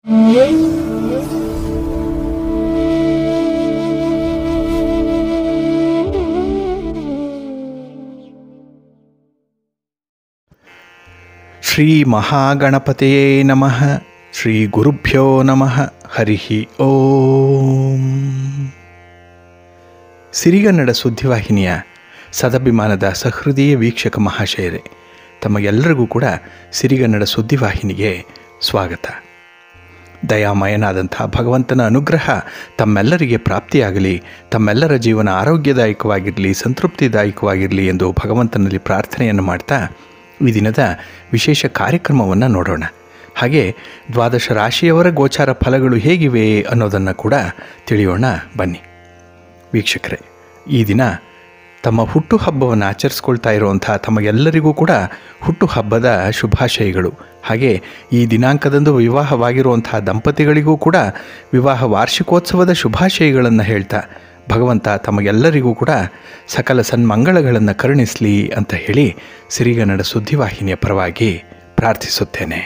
ಶ್ರೀ ಮಹಾಗಣಪತಿಯೇ ನಮಃ ಶ್ರೀ ಗುರುಭ್ಯೋ ನಮಃ ಹರಿ ಓಂ ಸಿರಿಗನ್ನಡ ಸುದ್ದಿವಾಹಿನಿಯ ಸದಭಿಮಾನದ ಸಹೃದಯ ವೀಕ್ಷಕ ಮಹಾಶಯರೇ ತಮಗೆಲ್ಲರಿಗೂ ಕೂಡ ಸಿರಿಗನ್ನಡ ಸುದ್ದಿವಾಹಿನಿಗೆ ಸ್ವಾಗತ ದಯಾಮಯನಾದಂಥ ಭಗವಂತನ ಅನುಗ್ರಹ ತಮ್ಮೆಲ್ಲರಿಗೆ ಪ್ರಾಪ್ತಿಯಾಗಲಿ ತಮ್ಮೆಲ್ಲರ ಜೀವನ ಆರೋಗ್ಯದಾಯಕವಾಗಿರಲಿ ಸಂತೃಪ್ತಿದಾಯಕವಾಗಿರಲಿ ಎಂದು ಭಗವಂತನಲ್ಲಿ ಪ್ರಾರ್ಥನೆಯನ್ನು ಮಾಡ್ತಾ ಈ ದಿನದ ವಿಶೇಷ ಕಾರ್ಯಕ್ರಮವನ್ನು ನೋಡೋಣ ಹಾಗೆ ದ್ವಾದಶ ರಾಶಿಯವರ ಗೋಚಾರ ಫಲಗಳು ಹೇಗಿವೆ ಅನ್ನೋದನ್ನು ಕೂಡ ತಿಳಿಯೋಣ ಬನ್ನಿ ವೀಕ್ಷಕರೇ ಈ ದಿನ ತಮ್ಮ ಹುಟ್ಟುಹಬ್ಬವನ್ನು ಆಚರಿಸ್ಕೊಳ್ತಾ ಇರುವಂಥ ತಮಗೆಲ್ಲರಿಗೂ ಕೂಡ ಹುಟ್ಟುಹಬ್ಬದ ಶುಭಾಶಯಗಳು ಹಾಗೆ ಈ ದಿನಾಂಕದಂದು ವಿವಾಹವಾಗಿರುವಂಥ ದಂಪತಿಗಳಿಗೂ ಕೂಡ ವಿವಾಹ ವಾರ್ಷಿಕೋತ್ಸವದ ಶುಭಾಶಯಗಳನ್ನು ಹೇಳ್ತಾ ಭಗವಂತ ತಮಗೆಲ್ಲರಿಗೂ ಕೂಡ ಸಕಲ ಸನ್ಮಂಗಳಗಳನ್ನು ಕರುಣಿಸಲಿ ಅಂತ ಹೇಳಿ ಸಿರಿಗನ್ನಡ ಸುದ್ದಿವಾಹಿನಿಯ ಪರವಾಗಿ ಪ್ರಾರ್ಥಿಸುತ್ತೇನೆ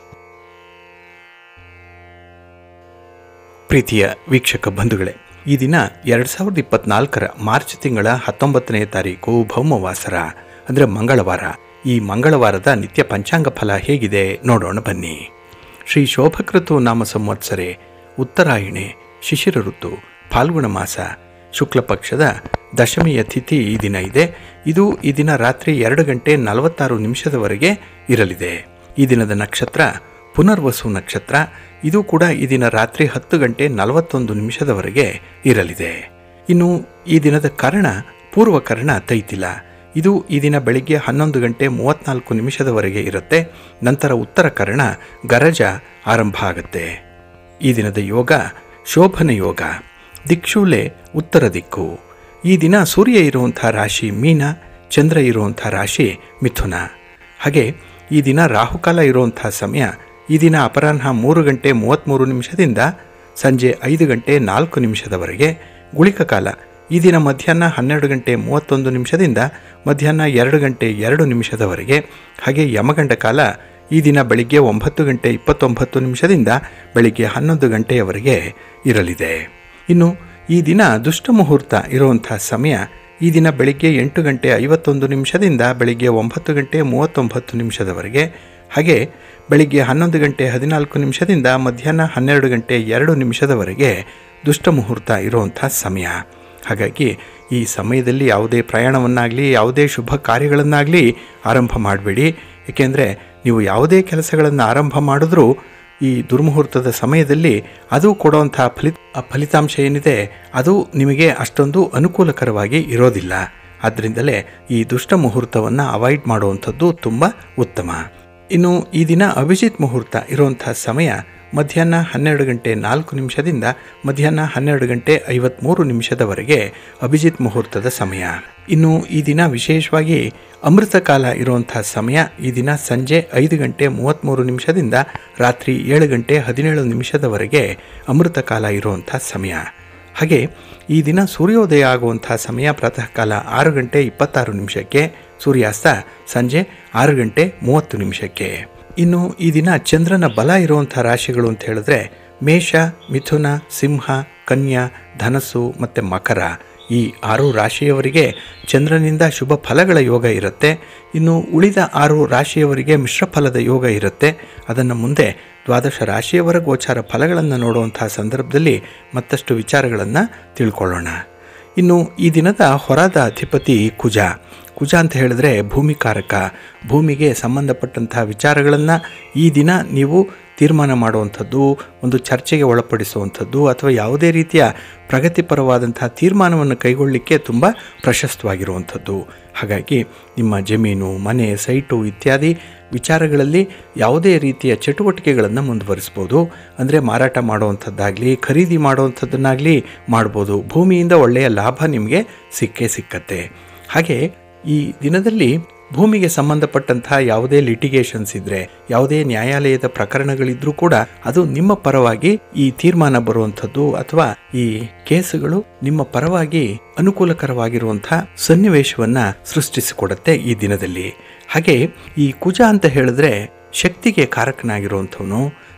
ಪ್ರೀತಿಯ ವೀಕ್ಷಕ ಬಂಧುಗಳೇ ಈ ದಿನ ಎರಡು ಸಾವಿರದ ಇಪ್ಪತ್ನಾಲ್ಕರ ಮಾರ್ಚ್ ತಿಂಗಳ ಹತ್ತೊಂಬತ್ತನೇ ತಾರೀಕು ಭೌಮವಾಸರ ಅಂದರೆ ಮಂಗಳವಾರ ಈ ಮಂಗಳವಾರದ ನಿತ್ಯ ಪಂಚಾಂಗ ಫಲ ಹೇಗಿದೆ ನೋಡೋಣ ಬನ್ನಿ ಶ್ರೀ ಶೋಭಕೃತು ನಾಮ ಸಂವತ್ಸರೆ ಉತ್ತರಾಯಣೆ ಶಿಶಿರ ಋತು ಫಾಲ್ಗುಣ ಮಾಸ ಶುಕ್ಲ ಪಕ್ಷದ ದಶಮಿಯ ತಿಥಿ ಈ ದಿನ ಇದೆ ಇದು ಈ ದಿನ ರಾತ್ರಿ ಎರಡು ಗಂಟೆ ನಲವತ್ತಾರು ನಿಮಿಷದವರೆಗೆ ಇರಲಿದೆ ಈ ದಿನದ ನಕ್ಷತ್ರ ಪುನರ್ವಸು ನಕ್ಷತ್ರ ಇದು ಕೂಡ ಈ ದಿನ ರಾತ್ರಿ ಹತ್ತು ಗಂಟೆ ನಲವತ್ತೊಂದು ನಿಮಿಷದವರೆಗೆ ಇರಲಿದೆ ಇನ್ನು ಈ ದಿನದ ಕರ್ಣ ಪೂರ್ವ ಕರ್ಣ ತೈತಿಲ ಇದು ಈ ದಿನ ಬೆಳಿಗ್ಗೆ ಹನ್ನೊಂದು ಗಂಟೆ ಮೂವತ್ನಾಲ್ಕು ನಿಮಿಷದವರೆಗೆ ಇರುತ್ತೆ ನಂತರ ಉತ್ತರ ಕರ್ಣ ಗರಜ ಆರಂಭ ಆಗುತ್ತೆ ಈ ದಿನದ ಯೋಗ ಶೋಭನ ಯೋಗ ದಿಕ್ಷೂಲೆ ಉತ್ತರ ದಿಕ್ಕು ಈ ದಿನ ಸೂರ್ಯ ಇರುವಂಥ ರಾಶಿ ಮೀನ ಚಂದ್ರ ಇರುವಂಥ ರಾಶಿ ಮಿಥುನ ಹಾಗೆ ಈ ದಿನ ರಾಹುಕಾಲ ಇರುವಂಥ ಸಮಯ ಈ ದಿನ ಅಪರಾಹ್ನ ಮೂರು ಗಂಟೆ ಮೂವತ್ತ್ಮೂರು ನಿಮಿಷದಿಂದ ಸಂಜೆ ಐದು ಗಂಟೆ ನಾಲ್ಕು ನಿಮಿಷದವರೆಗೆ ಗುಳಿಕ ಕಾಲ ಈ ದಿನ ಮಧ್ಯಾಹ್ನ ಹನ್ನೆರಡು ಗಂಟೆ ಮೂವತ್ತೊಂದು ನಿಮಿಷದಿಂದ ಮಧ್ಯಾಹ್ನ ಎರಡು ಗಂಟೆ ಎರಡು ನಿಮಿಷದವರೆಗೆ ಹಾಗೆ ಯಮಗಂಡ ಕಾಲ ಈ ದಿನ ಬೆಳಿಗ್ಗೆ ಒಂಬತ್ತು ಗಂಟೆ ಇಪ್ಪತ್ತೊಂಬತ್ತು ನಿಮಿಷದಿಂದ ಬೆಳಿಗ್ಗೆ ಹನ್ನೊಂದು ಗಂಟೆಯವರೆಗೆ ಇರಲಿದೆ ಇನ್ನು ಈ ದಿನ ದುಷ್ಟ ಮುಹೂರ್ತ ಇರುವಂಥ ಸಮಯ ಈ ದಿನ ಬೆಳಿಗ್ಗೆ ಎಂಟು ಗಂಟೆ ಐವತ್ತೊಂದು ನಿಮಿಷದಿಂದ ಬೆಳಿಗ್ಗೆ ಒಂಬತ್ತು ಗಂಟೆ ಮೂವತ್ತೊಂಬತ್ತು ನಿಮಿಷದವರೆಗೆ ಹಾಗೆ ಬೆಳಿಗ್ಗೆ ಹನ್ನೊಂದು ಗಂಟೆ ಹದಿನಾಲ್ಕು ನಿಮಿಷದಿಂದ ಮಧ್ಯಾಹ್ನ ಹನ್ನೆರಡು ಗಂಟೆ ಎರಡು ನಿಮಿಷದವರೆಗೆ ದುಷ್ಟ ಮುಹೂರ್ತ ಇರುವಂಥ ಸಮಯ ಹಾಗಾಗಿ ಈ ಸಮಯದಲ್ಲಿ ಯಾವುದೇ ಪ್ರಯಾಣವನ್ನಾಗಲಿ ಯಾವುದೇ ಶುಭ ಕಾರ್ಯಗಳನ್ನಾಗಲಿ ಆರಂಭ ಮಾಡಬೇಡಿ ಏಕೆಂದರೆ ನೀವು ಯಾವುದೇ ಕೆಲಸಗಳನ್ನು ಆರಂಭ ಮಾಡಿದ್ರೂ ಈ ದುರ್ಮುಹೂರ್ತದ ಸಮಯದಲ್ಲಿ ಅದು ಕೊಡುವಂಥ ಫಲಿ ಫಲಿತಾಂಶ ಏನಿದೆ ಅದು ನಿಮಗೆ ಅಷ್ಟೊಂದು ಅನುಕೂಲಕರವಾಗಿ ಇರೋದಿಲ್ಲ ಆದ್ದರಿಂದಲೇ ಈ ದುಷ್ಟ ಮುಹೂರ್ತವನ್ನು ಅವಾಯ್ಡ್ ಮಾಡುವಂಥದ್ದು ತುಂಬ ಉತ್ತಮ ಇನ್ನು ಈ ದಿನ ಅಭಿಜಿತ್ ಮುಹೂರ್ತ ಇರುವಂಥ ಸಮಯ ಮಧ್ಯಾಹ್ನ ಹನ್ನೆರಡು ಗಂಟೆ ನಾಲ್ಕು ನಿಮಿಷದಿಂದ ಮಧ್ಯಾಹ್ನ ಹನ್ನೆರಡು ಗಂಟೆ ಐವತ್ತ್ಮೂರು ನಿಮಿಷದವರೆಗೆ ಅಭಿಜಿತ್ ಮುಹೂರ್ತದ ಸಮಯ ಇನ್ನು ಈ ದಿನ ವಿಶೇಷವಾಗಿ ಅಮೃತ ಕಾಲ ಇರುವಂಥ ಸಮಯ ಈ ದಿನ ಸಂಜೆ ಐದು ಗಂಟೆ ಮೂವತ್ತ್ಮೂರು ನಿಮಿಷದಿಂದ ರಾತ್ರಿ ಏಳು ಗಂಟೆ ಹದಿನೇಳು ನಿಮಿಷದವರೆಗೆ ಅಮೃತ ಕಾಲ ಇರುವಂಥ ಸಮಯ ಹಾಗೆ ಈ ದಿನ ಸೂರ್ಯೋದಯ ಆಗುವಂಥ ಸಮಯ ಪ್ರಾತಃ ಕಾಲ ಆರು ಗಂಟೆ ಇಪ್ಪತ್ತಾರು ನಿಮಿಷಕ್ಕೆ ಸೂರ್ಯಾಸ್ತ ಸಂಜೆ ಆರು ಗಂಟೆ ಮೂವತ್ತು ನಿಮಿಷಕ್ಕೆ ಇನ್ನು ಈ ದಿನ ಚಂದ್ರನ ಬಲ ಇರುವಂಥ ರಾಶಿಗಳು ಅಂತ ಹೇಳಿದ್ರೆ ಮೇಷ ಮಿಥುನ ಸಿಂಹ ಕನ್ಯಾ ಧನಸ್ಸು ಮತ್ತು ಮಕರ ಈ ಆರು ರಾಶಿಯವರಿಗೆ ಚಂದ್ರನಿಂದ ಶುಭ ಫಲಗಳ ಯೋಗ ಇರುತ್ತೆ ಇನ್ನು ಉಳಿದ ಆರು ರಾಶಿಯವರಿಗೆ ಮಿಶ್ರ ಫಲದ ಯೋಗ ಇರುತ್ತೆ ಅದನ್ನು ಮುಂದೆ ದ್ವಾದಶ ರಾಶಿಯವರ ಗೋಚಾರ ಫಲಗಳನ್ನು ನೋಡುವಂಥ ಸಂದರ್ಭದಲ್ಲಿ ಮತ್ತಷ್ಟು ವಿಚಾರಗಳನ್ನು ತಿಳ್ಕೊಳ್ಳೋಣ ಇನ್ನು ಈ ದಿನದ ಹೊರದ ಅಧಿಪತಿ ಕುಜ ಕುಜ ಅಂತ ಹೇಳಿದ್ರೆ ಭೂಮಿಕಾರಕ ಭೂಮಿಗೆ ಸಂಬಂಧಪಟ್ಟಂಥ ವಿಚಾರಗಳನ್ನು ಈ ದಿನ ನೀವು ತೀರ್ಮಾನ ಮಾಡುವಂಥದ್ದು ಒಂದು ಚರ್ಚೆಗೆ ಒಳಪಡಿಸುವಂಥದ್ದು ಅಥವಾ ಯಾವುದೇ ರೀತಿಯ ಪ್ರಗತಿಪರವಾದಂಥ ತೀರ್ಮಾನವನ್ನು ಕೈಗೊಳ್ಳಲಿಕ್ಕೆ ತುಂಬ ಪ್ರಶಸ್ತವಾಗಿರುವಂಥದ್ದು ಹಾಗಾಗಿ ನಿಮ್ಮ ಜಮೀನು ಮನೆ ಸೈಟು ಇತ್ಯಾದಿ ವಿಚಾರಗಳಲ್ಲಿ ಯಾವುದೇ ರೀತಿಯ ಚಟುವಟಿಕೆಗಳನ್ನು ಮುಂದುವರಿಸ್ಬೋದು ಅಂದರೆ ಮಾರಾಟ ಮಾಡುವಂಥದ್ದಾಗಲಿ ಖರೀದಿ ಮಾಡುವಂಥದ್ದನ್ನಾಗಲಿ ಮಾಡ್ಬೋದು ಭೂಮಿಯಿಂದ ಒಳ್ಳೆಯ ಲಾಭ ನಿಮಗೆ ಸಿಕ್ಕೇ ಸಿಕ್ಕತ್ತೆ ಹಾಗೆ ಈ ದಿನದಲ್ಲಿ ಭೂಮಿಗೆ ಸಂಬಂಧಪಟ್ಟಂತಹ ಯಾವುದೇ ಲಿಟಿಗೇಷನ್ಸ್ ಇದ್ರೆ ಯಾವುದೇ ನ್ಯಾಯಾಲಯದ ಪ್ರಕರಣಗಳಿದ್ರೂ ಕೂಡ ಅದು ನಿಮ್ಮ ಪರವಾಗಿ ಈ ತೀರ್ಮಾನ ಬರುವಂಥದ್ದು ಅಥವಾ ಈ ಕೇಸುಗಳು ನಿಮ್ಮ ಪರವಾಗಿ ಅನುಕೂಲಕರವಾಗಿರುವಂತಹ ಸನ್ನಿವೇಶವನ್ನ ಸೃಷ್ಟಿಸಿಕೊಡುತ್ತೆ ಈ ದಿನದಲ್ಲಿ ಹಾಗೆ ಈ ಕುಜ ಅಂತ ಹೇಳಿದ್ರೆ ಶಕ್ತಿಗೆ ಕಾರಕನಾಗಿರುವಂಥವನು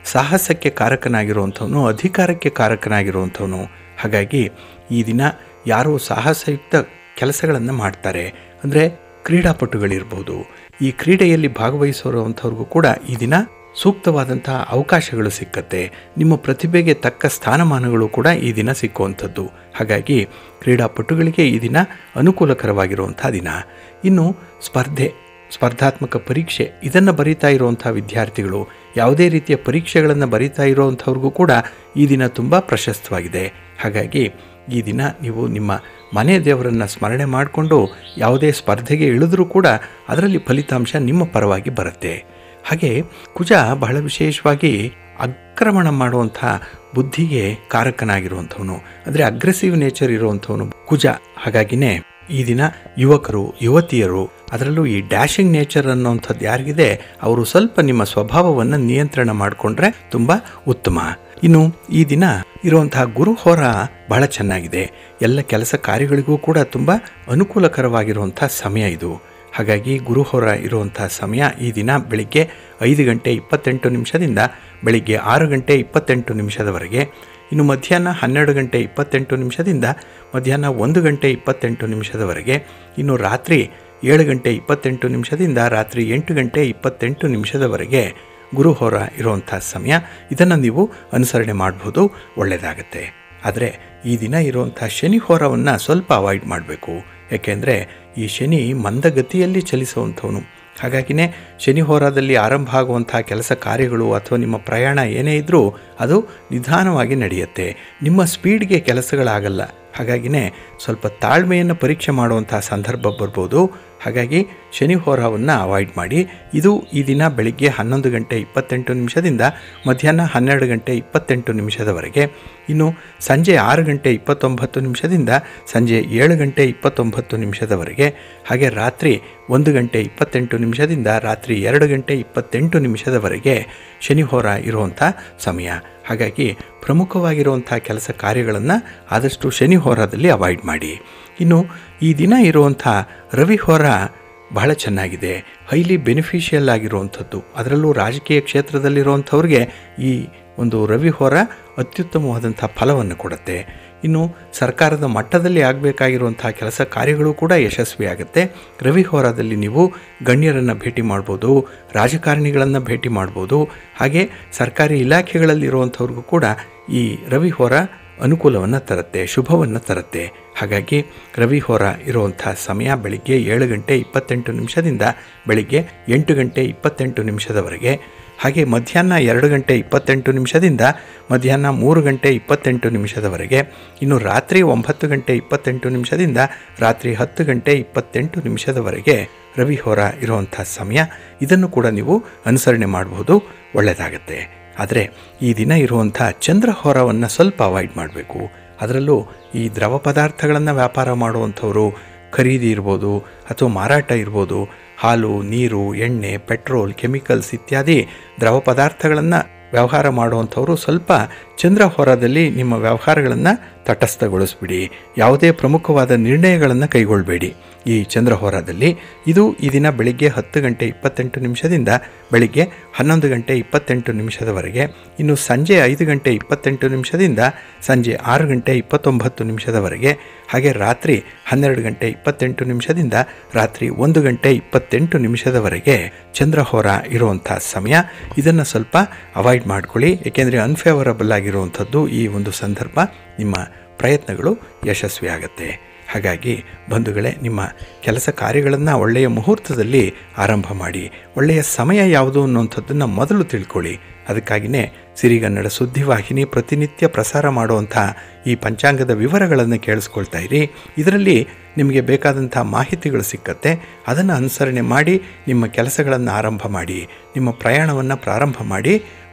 ಸಾಹಸಕ್ಕೆ ಕಾರಕನಾಗಿರುವಂಥವನು ಅಧಿಕಾರಕ್ಕೆ ಕಾರಕನಾಗಿರುವಂಥವನು ಹಾಗಾಗಿ ಈ ದಿನ ಯಾರು ಸಾಹಸಯುಕ್ತ ಕೆಲಸಗಳನ್ನು ಮಾಡ್ತಾರೆ ಅಂದರೆ ಕ್ರೀಡಾಪಟುಗಳಿರ್ಬೋದು ಈ ಕ್ರೀಡೆಯಲ್ಲಿ ಭಾಗವಹಿಸಿರುವಂಥವ್ರಿಗೂ ಕೂಡ ಈ ದಿನ ಸೂಕ್ತವಾದಂತಹ ಅವಕಾಶಗಳು ಸಿಕ್ಕತ್ತೆ ನಿಮ್ಮ ಪ್ರತಿಭೆಗೆ ತಕ್ಕ ಸ್ಥಾನಮಾನಗಳು ಕೂಡ ಈ ದಿನ ಸಿಕ್ಕುವಂಥದ್ದು ಹಾಗಾಗಿ ಕ್ರೀಡಾಪಟುಗಳಿಗೆ ಈ ದಿನ ಅನುಕೂಲಕರವಾಗಿರುವಂಥ ದಿನ ಇನ್ನು ಸ್ಪರ್ಧೆ ಸ್ಪರ್ಧಾತ್ಮಕ ಪರೀಕ್ಷೆ ಇದನ್ನು ಬರೀತಾ ಇರುವಂಥ ವಿದ್ಯಾರ್ಥಿಗಳು ಯಾವುದೇ ರೀತಿಯ ಪರೀಕ್ಷೆಗಳನ್ನು ಬರೀತಾ ಇರುವಂಥವ್ರಿಗೂ ಕೂಡ ಈ ದಿನ ತುಂಬ ಪ್ರಶಸ್ತವಾಗಿದೆ ಹಾಗಾಗಿ ಈ ದಿನ ನೀವು ನಿಮ್ಮ ಮನೆ ದೇವರನ್ನು ಸ್ಮರಣೆ ಮಾಡಿಕೊಂಡು ಯಾವುದೇ ಸ್ಪರ್ಧೆಗೆ ಇಳಿದ್ರೂ ಕೂಡ ಅದರಲ್ಲಿ ಫಲಿತಾಂಶ ನಿಮ್ಮ ಪರವಾಗಿ ಬರುತ್ತೆ ಹಾಗೆ ಕುಜ ಬಹಳ ವಿಶೇಷವಾಗಿ ಆಕ್ರಮಣ ಮಾಡುವಂಥ ಬುದ್ಧಿಗೆ ಕಾರಕನಾಗಿರುವಂಥವನು ಅಂದರೆ ಅಗ್ರೆಸಿವ್ ನೇಚರ್ ಇರುವಂಥವನು ಕುಜ ಹಾಗಾಗಿನೇ ಈ ದಿನ ಯುವಕರು ಯುವತಿಯರು ಅದರಲ್ಲೂ ಈ ಡ್ಯಾಶಿಂಗ್ ನೇಚರ್ ಅನ್ನೋಂಥದ್ದು ಯಾರಿಗಿದೆ ಅವರು ಸ್ವಲ್ಪ ನಿಮ್ಮ ಸ್ವಭಾವವನ್ನು ನಿಯಂತ್ರಣ ಮಾಡಿಕೊಂಡ್ರೆ ತುಂಬ ಉತ್ತಮ ಇನ್ನು ಈ ದಿನ ಇರುವಂತಹ ಗುರುಹೋರ ಬಹಳ ಚೆನ್ನಾಗಿದೆ ಎಲ್ಲ ಕೆಲಸ ಕಾರ್ಯಗಳಿಗೂ ಕೂಡ ತುಂಬ ಅನುಕೂಲಕರವಾಗಿರುವಂಥ ಸಮಯ ಇದು ಹಾಗಾಗಿ ಗುರುಹೋರ ಇರುವಂಥ ಸಮಯ ಈ ದಿನ ಬೆಳಿಗ್ಗೆ ಐದು ಗಂಟೆ ಇಪ್ಪತ್ತೆಂಟು ನಿಮಿಷದಿಂದ ಬೆಳಿಗ್ಗೆ ಆರು ಗಂಟೆ ಇಪ್ಪತ್ತೆಂಟು ನಿಮಿಷದವರೆಗೆ ಇನ್ನು ಮಧ್ಯಾಹ್ನ ಹನ್ನೆರಡು ಗಂಟೆ ಇಪ್ಪತ್ತೆಂಟು ನಿಮಿಷದಿಂದ ಮಧ್ಯಾಹ್ನ ಒಂದು ಗಂಟೆ ಇಪ್ಪತ್ತೆಂಟು ನಿಮಿಷದವರೆಗೆ ಇನ್ನು ರಾತ್ರಿ ಏಳು ಗಂಟೆ ಇಪ್ಪತ್ತೆಂಟು ನಿಮಿಷದಿಂದ ರಾತ್ರಿ ಎಂಟು ಗಂಟೆ ಇಪ್ಪತ್ತೆಂಟು ನಿಮಿಷದವರೆಗೆ ಗುರುಹೋರ ಇರುವಂಥ ಸಮಯ ಇದನ್ನು ನೀವು ಅನುಸರಣೆ ಮಾಡ್ಬೋದು ಒಳ್ಳೆಯದಾಗತ್ತೆ ಆದರೆ ಈ ದಿನ ಇರುವಂಥ ಶನಿ ಹೋರವನ್ನು ಸ್ವಲ್ಪ ಅವಾಯ್ಡ್ ಮಾಡಬೇಕು ಯಾಕೆಂದರೆ ಈ ಶನಿ ಮಂದಗತಿಯಲ್ಲಿ ಚಲಿಸುವಂಥವನು ಹಾಗಾಗಿನೇ ಶನಿ ಹೋರಾದಲ್ಲಿ ಆರಂಭ ಆಗುವಂಥ ಕೆಲಸ ಕಾರ್ಯಗಳು ಅಥವಾ ನಿಮ್ಮ ಪ್ರಯಾಣ ಏನೇ ಇದ್ದರೂ ಅದು ನಿಧಾನವಾಗಿ ನಡೆಯುತ್ತೆ ನಿಮ್ಮ ಸ್ಪೀಡ್ಗೆ ಕೆಲಸಗಳಾಗಲ್ಲ ಹಾಗಾಗಿನೇ ಸ್ವಲ್ಪ ತಾಳ್ಮೆಯನ್ನು ಪರೀಕ್ಷೆ ಮಾಡುವಂಥ ಸಂದರ್ಭ ಬರ್ಬೋದು ಹಾಗಾಗಿ ಶನಿ ಹೋರಾವನ್ನು ಅವಾಯ್ಡ್ ಮಾಡಿ ಇದು ಈ ದಿನ ಬೆಳಿಗ್ಗೆ ಹನ್ನೊಂದು ಗಂಟೆ ಇಪ್ಪತ್ತೆಂಟು ನಿಮಿಷದಿಂದ ಮಧ್ಯಾಹ್ನ ಹನ್ನೆರಡು ಗಂಟೆ ಇಪ್ಪತ್ತೆಂಟು ನಿಮಿಷದವರೆಗೆ ಇನ್ನು ಸಂಜೆ ಆರು ಗಂಟೆ ಇಪ್ಪತ್ತೊಂಬತ್ತು ನಿಮಿಷದಿಂದ ಸಂಜೆ ಏಳು ಗಂಟೆ ಇಪ್ಪತ್ತೊಂಬತ್ತು ನಿಮಿಷದವರೆಗೆ ಹಾಗೆ ರಾತ್ರಿ ಒಂದು ಗಂಟೆ ಇಪ್ಪತ್ತೆಂಟು ನಿಮಿಷದಿಂದ ರಾತ್ರಿ ಎರಡು ಗಂಟೆ ಇಪ್ಪತ್ತೆಂಟು ನಿಮಿಷದವರೆಗೆ ಶನಿಹೋರ ಇರುವಂಥ ಸಮಯ ಹಾಗಾಗಿ ಪ್ರಮುಖವಾಗಿರುವಂಥ ಕೆಲಸ ಕಾರ್ಯಗಳನ್ನು ಆದಷ್ಟು ಶನಿಹೋರದಲ್ಲಿ ಅವಾಯ್ಡ್ ಮಾಡಿ ಇನ್ನು ಈ ದಿನ ಇರುವಂಥ ರವಿಹೋರ ಬಹಳ ಚೆನ್ನಾಗಿದೆ ಹೈಲಿ ಬೆನಿಫಿಷಿಯಲ್ ಆಗಿರುವಂಥದ್ದು ಅದರಲ್ಲೂ ರಾಜಕೀಯ ಕ್ಷೇತ್ರದಲ್ಲಿರುವಂಥವ್ರಿಗೆ ಈ ಒಂದು ರವಿಹೋರ ಅತ್ಯುತ್ತಮವಾದಂಥ ಫಲವನ್ನು ಕೊಡುತ್ತೆ ಇನ್ನು ಸರ್ಕಾರದ ಮಟ್ಟದಲ್ಲಿ ಆಗಬೇಕಾಗಿರುವಂಥ ಕೆಲಸ ಕಾರ್ಯಗಳು ಕೂಡ ಯಶಸ್ವಿಯಾಗುತ್ತೆ ರವಿಹೋರದಲ್ಲಿ ನೀವು ಗಣ್ಯರನ್ನು ಭೇಟಿ ಮಾಡ್ಬೋದು ರಾಜಕಾರಣಿಗಳನ್ನು ಭೇಟಿ ಮಾಡ್ಬೋದು ಹಾಗೆ ಸರ್ಕಾರಿ ಇಲಾಖೆಗಳಲ್ಲಿರುವಂಥವ್ರಿಗೂ ಕೂಡ ಈ ರವಿಹೋರ ಅನುಕೂಲವನ್ನು ತರುತ್ತೆ ಶುಭವನ್ನು ತರುತ್ತೆ ಹಾಗಾಗಿ ರವಿಹೋರ ಇರುವಂಥ ಸಮಯ ಬೆಳಿಗ್ಗೆ ಏಳು ಗಂಟೆ ಇಪ್ಪತ್ತೆಂಟು ನಿಮಿಷದಿಂದ ಬೆಳಿಗ್ಗೆ ಎಂಟು ಗಂಟೆ ಇಪ್ಪತ್ತೆಂಟು ನಿಮಿಷದವರೆಗೆ ಹಾಗೆ ಮಧ್ಯಾಹ್ನ ಎರಡು ಗಂಟೆ ಇಪ್ಪತ್ತೆಂಟು ನಿಮಿಷದಿಂದ ಮಧ್ಯಾಹ್ನ ಮೂರು ಗಂಟೆ ಇಪ್ಪತ್ತೆಂಟು ನಿಮಿಷದವರೆಗೆ ಇನ್ನು ರಾತ್ರಿ ಒಂಬತ್ತು ಗಂಟೆ ಇಪ್ಪತ್ತೆಂಟು ನಿಮಿಷದಿಂದ ರಾತ್ರಿ ಹತ್ತು ಗಂಟೆ ಇಪ್ಪತ್ತೆಂಟು ನಿಮಿಷದವರೆಗೆ ರವಿಹೋರ ಇರುವಂಥ ಸಮಯ ಇದನ್ನು ಕೂಡ ನೀವು ಅನುಸರಣೆ ಮಾಡಬಹುದು ಒಳ್ಳೆಯದಾಗತ್ತೆ ಆದರೆ ಈ ದಿನ ಇರುವಂಥ ಚಂದ್ರಹೋರವನ್ನು ಸ್ವಲ್ಪ ಅವಾಯ್ಡ್ ಮಾಡಬೇಕು ಅದರಲ್ಲೂ ಈ ದ್ರವ ಪದಾರ್ಥಗಳನ್ನು ವ್ಯಾಪಾರ ಮಾಡುವಂಥವರು ಖರೀದಿ ಇರ್ಬೋದು ಅಥವಾ ಮಾರಾಟ ಇರ್ಬೋದು ಹಾಲು ನೀರು ಎಣ್ಣೆ ಪೆಟ್ರೋಲ್ ಕೆಮಿಕಲ್ಸ್ ಇತ್ಯಾದಿ ದ್ರವ ಪದಾರ್ಥಗಳನ್ನು ವ್ಯವಹಾರ ಮಾಡುವಂಥವರು ಸ್ವಲ್ಪ ಚಂದ್ರ ಹೊರದಲ್ಲಿ ನಿಮ್ಮ ವ್ಯವಹಾರಗಳನ್ನು ತಟಸ್ಥಗೊಳಿಸ್ಬಿಡಿ ಯಾವುದೇ ಪ್ರಮುಖವಾದ ನಿರ್ಣಯಗಳನ್ನು ಕೈಗೊಳ್ಳಬೇಡಿ ಈ ಚಂದ್ರ ಹೋರಾದಲ್ಲಿ ಇದು ಈ ದಿನ ಬೆಳಿಗ್ಗೆ ಹತ್ತು ಗಂಟೆ ಇಪ್ಪತ್ತೆಂಟು ನಿಮಿಷದಿಂದ ಬೆಳಿಗ್ಗೆ ಹನ್ನೊಂದು ಗಂಟೆ ಇಪ್ಪತ್ತೆಂಟು ನಿಮಿಷದವರೆಗೆ ಇನ್ನು ಸಂಜೆ ಐದು ಗಂಟೆ ಇಪ್ಪತ್ತೆಂಟು ನಿಮಿಷದಿಂದ ಸಂಜೆ ಆರು ಗಂಟೆ ಇಪ್ಪತ್ತೊಂಬತ್ತು ನಿಮಿಷದವರೆಗೆ ಹಾಗೆ ರಾತ್ರಿ ಹನ್ನೆರಡು ಗಂಟೆ ಇಪ್ಪತ್ತೆಂಟು ನಿಮಿಷದಿಂದ ರಾತ್ರಿ ಒಂದು ಗಂಟೆ ಇಪ್ಪತ್ತೆಂಟು ನಿಮಿಷದವರೆಗೆ ಚಂದ್ರಹೋರ ಇರುವಂಥ ಸಮಯ ಇದನ್ನು ಸ್ವಲ್ಪ ಅವಾಯ್ಡ್ ಮಾಡ್ಕೊಳ್ಳಿ ಏಕೆಂದರೆ ಅನ್ಫೇವರಬಲ್ ಆಗಿರುವಂಥದ್ದು ಈ ಒಂದು ಸಂದರ್ಭ ನಿಮ್ಮ ಪ್ರಯತ್ನಗಳು ಯಶಸ್ವಿ ಆಗುತ್ತೆ ಹಾಗಾಗಿ ಬಂಧುಗಳೇ ನಿಮ್ಮ ಕೆಲಸ ಕಾರ್ಯಗಳನ್ನು ಒಳ್ಳೆಯ ಮುಹೂರ್ತದಲ್ಲಿ ಆರಂಭ ಮಾಡಿ ಒಳ್ಳೆಯ ಸಮಯ ಯಾವುದು ಅನ್ನುವಂಥದ್ದನ್ನು ಮೊದಲು ತಿಳ್ಕೊಳ್ಳಿ ಅದಕ್ಕಾಗಿಯೇ ಸಿರಿಗನ್ನಡ ಸುದ್ದಿವಾಹಿನಿ ಪ್ರತಿನಿತ್ಯ ಪ್ರಸಾರ ಮಾಡುವಂಥ ಈ ಪಂಚಾಂಗದ ವಿವರಗಳನ್ನು ಕೇಳಿಸ್ಕೊಳ್ತಾ ಇರಿ ಇದರಲ್ಲಿ ನಿಮಗೆ ಬೇಕಾದಂಥ ಮಾಹಿತಿಗಳು ಸಿಕ್ಕತ್ತೆ ಅದನ್ನು ಅನುಸರಣೆ ಮಾಡಿ ನಿಮ್ಮ ಕೆಲಸಗಳನ್ನು ಆರಂಭ ಮಾಡಿ ನಿಮ್ಮ ಪ್ರಯಾಣವನ್ನು ಪ್ರಾರಂಭ ಮಾಡಿ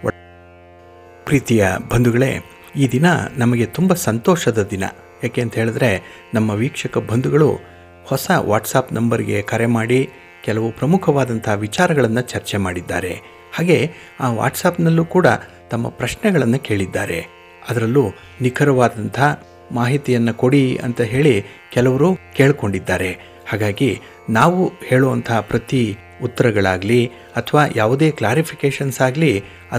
ಪ್ರೀತಿಯ ಬಂಧುಗಳೇ ಈ ದಿನ ನಮಗೆ ತುಂಬ ಸಂತೋಷದ ದಿನ ಯಾಕೆ ಅಂತ ಹೇಳಿದ್ರೆ ನಮ್ಮ ವೀಕ್ಷಕ ಬಂಧುಗಳು ಹೊಸ ವಾಟ್ಸಾಪ್ ನಂಬರ್ಗೆ ಕರೆ ಮಾಡಿ ಕೆಲವು ಪ್ರಮುಖವಾದಂಥ ವಿಚಾರಗಳನ್ನು ಚರ್ಚೆ ಮಾಡಿದ್ದಾರೆ ಹಾಗೆ ಆ ವಾಟ್ಸಾಪ್ನಲ್ಲೂ ಕೂಡ ತಮ್ಮ ಪ್ರಶ್ನೆಗಳನ್ನು ಕೇಳಿದ್ದಾರೆ ಅದರಲ್ಲೂ ನಿಖರವಾದಂಥ ಮಾಹಿತಿಯನ್ನು ಕೊಡಿ ಅಂತ ಹೇಳಿ ಕೆಲವರು ಕೇಳಿಕೊಂಡಿದ್ದಾರೆ ಹಾಗಾಗಿ ನಾವು ಹೇಳುವಂತಹ ಪ್ರತಿ ಉತ್ತರಗಳಾಗಲಿ ಅಥವಾ ಯಾವುದೇ ಕ್ಲಾರಿಫಿಕೇಷನ್ಸ್ ಆಗಲಿ ಅದು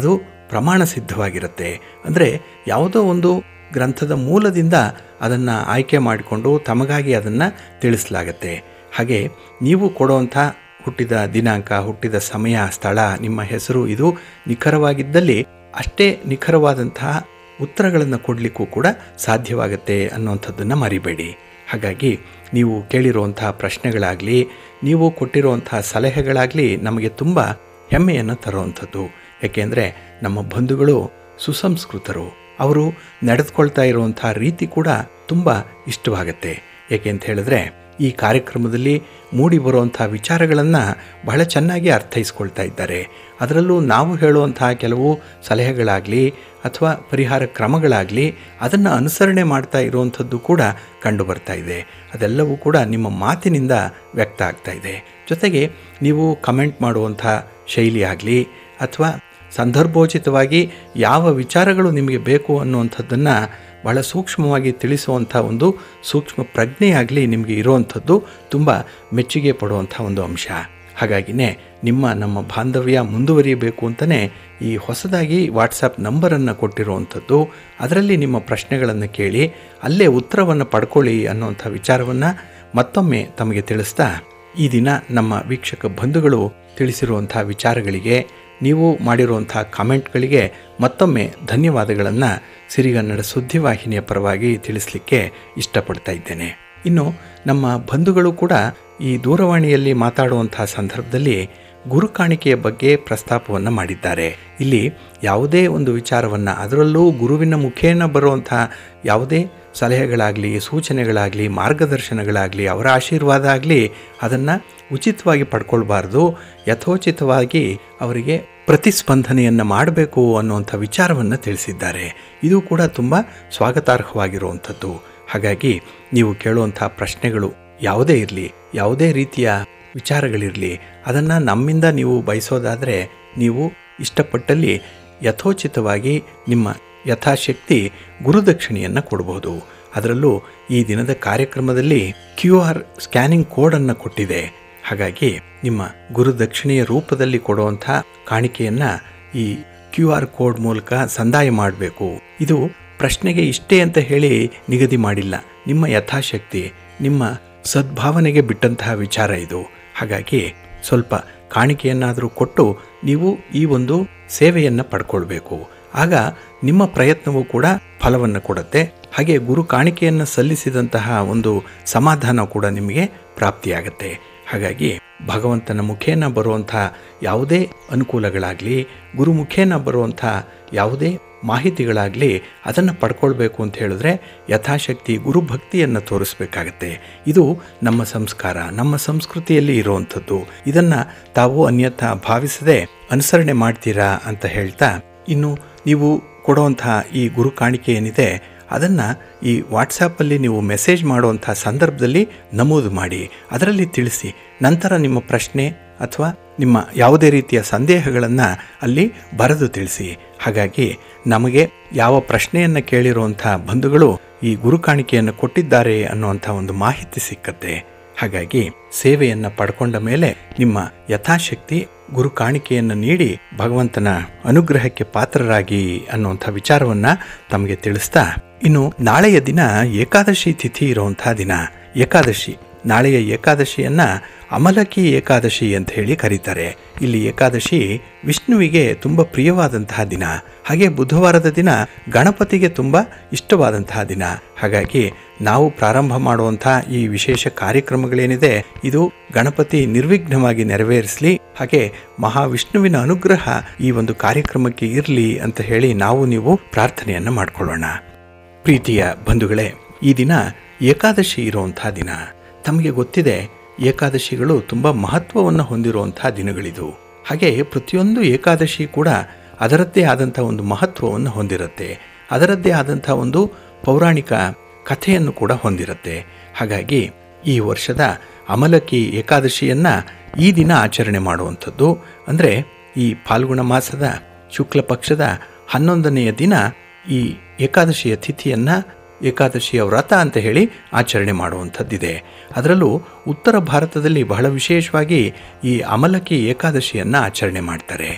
ಪ್ರಮಾಣ ಸಿದ್ಧವಾಗಿರುತ್ತೆ ಅಂದರೆ ಯಾವುದೋ ಒಂದು ಗ್ರಂಥದ ಮೂಲದಿಂದ ಅದನ್ನು ಆಯ್ಕೆ ಮಾಡಿಕೊಂಡು ತಮಗಾಗಿ ಅದನ್ನು ತಿಳಿಸಲಾಗತ್ತೆ ಹಾಗೆ ನೀವು ಕೊಡುವಂಥ ಹುಟ್ಟಿದ ದಿನಾಂಕ ಹುಟ್ಟಿದ ಸಮಯ ಸ್ಥಳ ನಿಮ್ಮ ಹೆಸರು ಇದು ನಿಖರವಾಗಿದ್ದಲ್ಲಿ ಅಷ್ಟೇ ನಿಖರವಾದಂತಹ ಉತ್ತರಗಳನ್ನು ಕೊಡಲಿಕ್ಕೂ ಕೂಡ ಸಾಧ್ಯವಾಗುತ್ತೆ ಅನ್ನುವಂಥದ್ದನ್ನು ಮರಿಬೇಡಿ ಹಾಗಾಗಿ ನೀವು ಕೇಳಿರುವಂತಹ ಪ್ರಶ್ನೆಗಳಾಗಲಿ ನೀವು ಕೊಟ್ಟಿರುವಂತಹ ಸಲಹೆಗಳಾಗಲಿ ನಮಗೆ ತುಂಬ ಹೆಮ್ಮೆಯನ್ನು ತರುವಂಥದ್ದು ಏಕೆಂದರೆ ನಮ್ಮ ಬಂಧುಗಳು ಸುಸಂಸ್ಕೃತರು ಅವರು ನಡೆದುಕೊಳ್ತಾ ಇರುವಂಥ ರೀತಿ ಕೂಡ ತುಂಬ ಇಷ್ಟವಾಗತ್ತೆ ಏಕೆ ಅಂತ ಹೇಳಿದ್ರೆ ಈ ಕಾರ್ಯಕ್ರಮದಲ್ಲಿ ಮೂಡಿ ಬರುವಂಥ ವಿಚಾರಗಳನ್ನು ಬಹಳ ಚೆನ್ನಾಗಿ ಅರ್ಥೈಸ್ಕೊಳ್ತಾ ಇದ್ದಾರೆ ಅದರಲ್ಲೂ ನಾವು ಹೇಳುವಂತಹ ಕೆಲವು ಸಲಹೆಗಳಾಗಲಿ ಅಥವಾ ಪರಿಹಾರ ಕ್ರಮಗಳಾಗಲಿ ಅದನ್ನು ಅನುಸರಣೆ ಮಾಡ್ತಾ ಇರುವಂಥದ್ದು ಕೂಡ ಕಂಡು ಬರ್ತಾ ಇದೆ ಅದೆಲ್ಲವೂ ಕೂಡ ನಿಮ್ಮ ಮಾತಿನಿಂದ ವ್ಯಕ್ತ ಆಗ್ತಾ ಇದೆ ಜೊತೆಗೆ ನೀವು ಕಮೆಂಟ್ ಮಾಡುವಂಥ ಶೈಲಿ ಆಗಲಿ ಅಥವಾ ಸಂದರ್ಭೋಚಿತವಾಗಿ ಯಾವ ವಿಚಾರಗಳು ನಿಮಗೆ ಬೇಕು ಅನ್ನುವಂಥದ್ದನ್ನು ಬಹಳ ಸೂಕ್ಷ್ಮವಾಗಿ ತಿಳಿಸುವಂಥ ಒಂದು ಸೂಕ್ಷ್ಮ ಪ್ರಜ್ಞೆಯಾಗಲಿ ನಿಮಗೆ ಇರುವಂಥದ್ದು ತುಂಬ ಮೆಚ್ಚುಗೆ ಪಡುವಂಥ ಒಂದು ಅಂಶ ಹಾಗಾಗಿನೇ ನಿಮ್ಮ ನಮ್ಮ ಬಾಂಧವ್ಯ ಮುಂದುವರಿಯಬೇಕು ಅಂತಲೇ ಈ ಹೊಸದಾಗಿ ವಾಟ್ಸಪ್ ನಂಬರನ್ನು ಕೊಟ್ಟಿರುವಂಥದ್ದು ಅದರಲ್ಲಿ ನಿಮ್ಮ ಪ್ರಶ್ನೆಗಳನ್ನು ಕೇಳಿ ಅಲ್ಲೇ ಉತ್ತರವನ್ನು ಪಡ್ಕೊಳ್ಳಿ ಅನ್ನುವಂಥ ವಿಚಾರವನ್ನು ಮತ್ತೊಮ್ಮೆ ತಮಗೆ ತಿಳಿಸ್ತಾ ಈ ದಿನ ನಮ್ಮ ವೀಕ್ಷಕ ಬಂಧುಗಳು ತಿಳಿಸಿರುವಂಥ ವಿಚಾರಗಳಿಗೆ ನೀವು ಮಾಡಿರುವಂಥ ಕಾಮೆಂಟ್ಗಳಿಗೆ ಮತ್ತೊಮ್ಮೆ ಧನ್ಯವಾದಗಳನ್ನು ಸಿರಿಗನ್ನಡ ಸುದ್ದಿವಾಹಿನಿಯ ಪರವಾಗಿ ತಿಳಿಸಲಿಕ್ಕೆ ಇಷ್ಟಪಡ್ತಾ ಇದ್ದೇನೆ ಇನ್ನು ನಮ್ಮ ಬಂಧುಗಳು ಕೂಡ ಈ ದೂರವಾಣಿಯಲ್ಲಿ ಮಾತಾಡುವಂತಹ ಸಂದರ್ಭದಲ್ಲಿ ಗುರು ಕಾಣಿಕೆಯ ಬಗ್ಗೆ ಪ್ರಸ್ತಾಪವನ್ನು ಮಾಡಿದ್ದಾರೆ ಇಲ್ಲಿ ಯಾವುದೇ ಒಂದು ವಿಚಾರವನ್ನು ಅದರಲ್ಲೂ ಗುರುವಿನ ಮುಖೇನ ಬರುವಂಥ ಯಾವುದೇ ಸಲಹೆಗಳಾಗಲಿ ಸೂಚನೆಗಳಾಗಲಿ ಮಾರ್ಗದರ್ಶನಗಳಾಗಲಿ ಅವರ ಆಶೀರ್ವಾದ ಆಗಲಿ ಅದನ್ನು ಉಚಿತವಾಗಿ ಪಡ್ಕೊಳ್ಬಾರ್ದು ಯಥೋಚಿತವಾಗಿ ಅವರಿಗೆ ಪ್ರತಿಸ್ಪಂದನೆಯನ್ನು ಮಾಡಬೇಕು ಅನ್ನುವಂಥ ವಿಚಾರವನ್ನು ತಿಳಿಸಿದ್ದಾರೆ ಇದು ಕೂಡ ತುಂಬ ಸ್ವಾಗತಾರ್ಹವಾಗಿರುವಂಥದ್ದು ಹಾಗಾಗಿ ನೀವು ಕೇಳುವಂಥ ಪ್ರಶ್ನೆಗಳು ಯಾವುದೇ ಇರಲಿ ಯಾವುದೇ ರೀತಿಯ ವಿಚಾರಗಳಿರಲಿ ಅದನ್ನು ನಮ್ಮಿಂದ ನೀವು ಬಯಸೋದಾದರೆ ನೀವು ಇಷ್ಟಪಟ್ಟಲ್ಲಿ ಯಥೋಚಿತವಾಗಿ ನಿಮ್ಮ ಯಥಾಶಕ್ತಿ ಗುರುದಕ್ಷಿಣೆಯನ್ನು ಕೊಡಬಹುದು ಅದರಲ್ಲೂ ಈ ದಿನದ ಕಾರ್ಯಕ್ರಮದಲ್ಲಿ ಕ್ಯೂ ಆರ್ ಸ್ಕ್ಯಾನಿಂಗ್ ಕೋಡನ್ನು ಕೊಟ್ಟಿದೆ ಹಾಗಾಗಿ ನಿಮ್ಮ ಗುರುದಕ್ಷಿಣೆಯ ರೂಪದಲ್ಲಿ ಕೊಡುವಂಥ ಕಾಣಿಕೆಯನ್ನು ಈ ಕ್ಯೂ ಆರ್ ಕೋಡ್ ಮೂಲಕ ಸಂದಾಯ ಮಾಡಬೇಕು ಇದು ಪ್ರಶ್ನೆಗೆ ಇಷ್ಟೇ ಅಂತ ಹೇಳಿ ನಿಗದಿ ಮಾಡಿಲ್ಲ ನಿಮ್ಮ ಯಥಾಶಕ್ತಿ ನಿಮ್ಮ ಸದ್ಭಾವನೆಗೆ ಬಿಟ್ಟಂತಹ ವಿಚಾರ ಇದು ಹಾಗಾಗಿ ಸ್ವಲ್ಪ ಕಾಣಿಕೆಯನ್ನಾದರೂ ಕೊಟ್ಟು ನೀವು ಈ ಒಂದು ಸೇವೆಯನ್ನು ಪಡ್ಕೊಳ್ಬೇಕು ಆಗ ನಿಮ್ಮ ಪ್ರಯತ್ನವೂ ಕೂಡ ಫಲವನ್ನು ಕೊಡುತ್ತೆ ಹಾಗೆ ಗುರು ಕಾಣಿಕೆಯನ್ನು ಸಲ್ಲಿಸಿದಂತಹ ಒಂದು ಸಮಾಧಾನ ಕೂಡ ನಿಮಗೆ ಪ್ರಾಪ್ತಿಯಾಗತ್ತೆ ಹಾಗಾಗಿ ಭಗವಂತನ ಮುಖೇನ ಬರುವಂಥ ಯಾವುದೇ ಅನುಕೂಲಗಳಾಗಲಿ ಗುರು ಮುಖೇನ ಬರುವಂಥ ಯಾವುದೇ ಮಾಹಿತಿಗಳಾಗಲಿ ಅದನ್ನು ಪಡ್ಕೊಳ್ಬೇಕು ಅಂತ ಹೇಳಿದ್ರೆ ಯಥಾಶಕ್ತಿ ಗುರುಭಕ್ತಿಯನ್ನು ತೋರಿಸ್ಬೇಕಾಗತ್ತೆ ಇದು ನಮ್ಮ ಸಂಸ್ಕಾರ ನಮ್ಮ ಸಂಸ್ಕೃತಿಯಲ್ಲಿ ಇರುವಂಥದ್ದು ಇದನ್ನು ತಾವು ಅನ್ಯಥಾ ಭಾವಿಸದೆ ಅನುಸರಣೆ ಮಾಡ್ತೀರಾ ಅಂತ ಹೇಳ್ತಾ ಇನ್ನು ನೀವು ಕೊಡುವಂಥ ಈ ಗುರು ಕಾಣಿಕೆ ಏನಿದೆ ಅದನ್ನು ಈ ವಾಟ್ಸಪ್ಪಲ್ಲಿ ನೀವು ಮೆಸೇಜ್ ಮಾಡುವಂಥ ಸಂದರ್ಭದಲ್ಲಿ ನಮೂದು ಮಾಡಿ ಅದರಲ್ಲಿ ತಿಳಿಸಿ ನಂತರ ನಿಮ್ಮ ಪ್ರಶ್ನೆ ಅಥವಾ ನಿಮ್ಮ ಯಾವುದೇ ರೀತಿಯ ಸಂದೇಹಗಳನ್ನು ಅಲ್ಲಿ ಬರೆದು ತಿಳಿಸಿ ಹಾಗಾಗಿ ನಮಗೆ ಯಾವ ಪ್ರಶ್ನೆಯನ್ನು ಕೇಳಿರುವಂಥ ಬಂಧುಗಳು ಈ ಗುರು ಕಾಣಿಕೆಯನ್ನು ಕೊಟ್ಟಿದ್ದಾರೆ ಅನ್ನುವಂಥ ಒಂದು ಮಾಹಿತಿ ಸಿಕ್ಕತ್ತೆ ಹಾಗಾಗಿ ಸೇವೆಯನ್ನು ಪಡ್ಕೊಂಡ ಮೇಲೆ ನಿಮ್ಮ ಯಥಾಶಕ್ತಿ ಗುರು ಕಾಣಿಕೆಯನ್ನು ನೀಡಿ ಭಗವಂತನ ಅನುಗ್ರಹಕ್ಕೆ ಪಾತ್ರರಾಗಿ ಅನ್ನುವಂಥ ವಿಚಾರವನ್ನು ತಮಗೆ ತಿಳಿಸ್ತಾ ಇನ್ನು ನಾಳೆಯ ದಿನ ಏಕಾದಶಿ ತಿಥಿ ಇರುವಂತಹ ದಿನ ಏಕಾದಶಿ ನಾಳೆಯ ಏಕಾದಶಿಯನ್ನ ಅಮಲಕಿ ಏಕಾದಶಿ ಅಂತ ಹೇಳಿ ಕರೀತಾರೆ ಇಲ್ಲಿ ಏಕಾದಶಿ ವಿಷ್ಣುವಿಗೆ ತುಂಬ ಪ್ರಿಯವಾದಂತಹ ದಿನ ಹಾಗೆ ಬುಧವಾರದ ದಿನ ಗಣಪತಿಗೆ ತುಂಬ ಇಷ್ಟವಾದಂತಹ ದಿನ ಹಾಗಾಗಿ ನಾವು ಪ್ರಾರಂಭ ಮಾಡುವಂಥ ಈ ವಿಶೇಷ ಕಾರ್ಯಕ್ರಮಗಳೇನಿದೆ ಇದು ಗಣಪತಿ ನಿರ್ವಿಘ್ನವಾಗಿ ನೆರವೇರಿಸಲಿ ಹಾಗೆ ಮಹಾವಿಷ್ಣುವಿನ ಅನುಗ್ರಹ ಈ ಒಂದು ಕಾರ್ಯಕ್ರಮಕ್ಕೆ ಇರಲಿ ಅಂತ ಹೇಳಿ ನಾವು ನೀವು ಪ್ರಾರ್ಥನೆಯನ್ನು ಮಾಡಿಕೊಳ್ಳೋಣ ಪ್ರೀತಿಯ ಬಂಧುಗಳೇ ಈ ದಿನ ಏಕಾದಶಿ ಇರುವಂತಹ ದಿನ ತಮಗೆ ಗೊತ್ತಿದೆ ಏಕಾದಶಿಗಳು ತುಂಬ ಮಹತ್ವವನ್ನು ಹೊಂದಿರುವಂಥ ದಿನಗಳಿದು ಹಾಗೆ ಪ್ರತಿಯೊಂದು ಏಕಾದಶಿ ಕೂಡ ಅದರದ್ದೇ ಆದಂಥ ಒಂದು ಮಹತ್ವವನ್ನು ಹೊಂದಿರುತ್ತೆ ಅದರದ್ದೇ ಆದಂಥ ಒಂದು ಪೌರಾಣಿಕ ಕಥೆಯನ್ನು ಕೂಡ ಹೊಂದಿರುತ್ತೆ ಹಾಗಾಗಿ ಈ ವರ್ಷದ ಅಮಲಕಿ ಏಕಾದಶಿಯನ್ನು ಈ ದಿನ ಆಚರಣೆ ಮಾಡುವಂಥದ್ದು ಅಂದರೆ ಈ ಫಾಲ್ಗುಣ ಮಾಸದ ಶುಕ್ಲ ಪಕ್ಷದ ಹನ್ನೊಂದನೆಯ ದಿನ ಈ ಏಕಾದಶಿಯ ತಿಥಿಯನ್ನು ಏಕಾದಶಿಯ ವ್ರತ ಅಂತ ಹೇಳಿ ಆಚರಣೆ ಮಾಡುವಂಥದ್ದಿದೆ ಅದರಲ್ಲೂ ಉತ್ತರ ಭಾರತದಲ್ಲಿ ಬಹಳ ವಿಶೇಷವಾಗಿ ಈ ಅಮಲಕಿ ಏಕಾದಶಿಯನ್ನು ಆಚರಣೆ ಮಾಡ್ತಾರೆ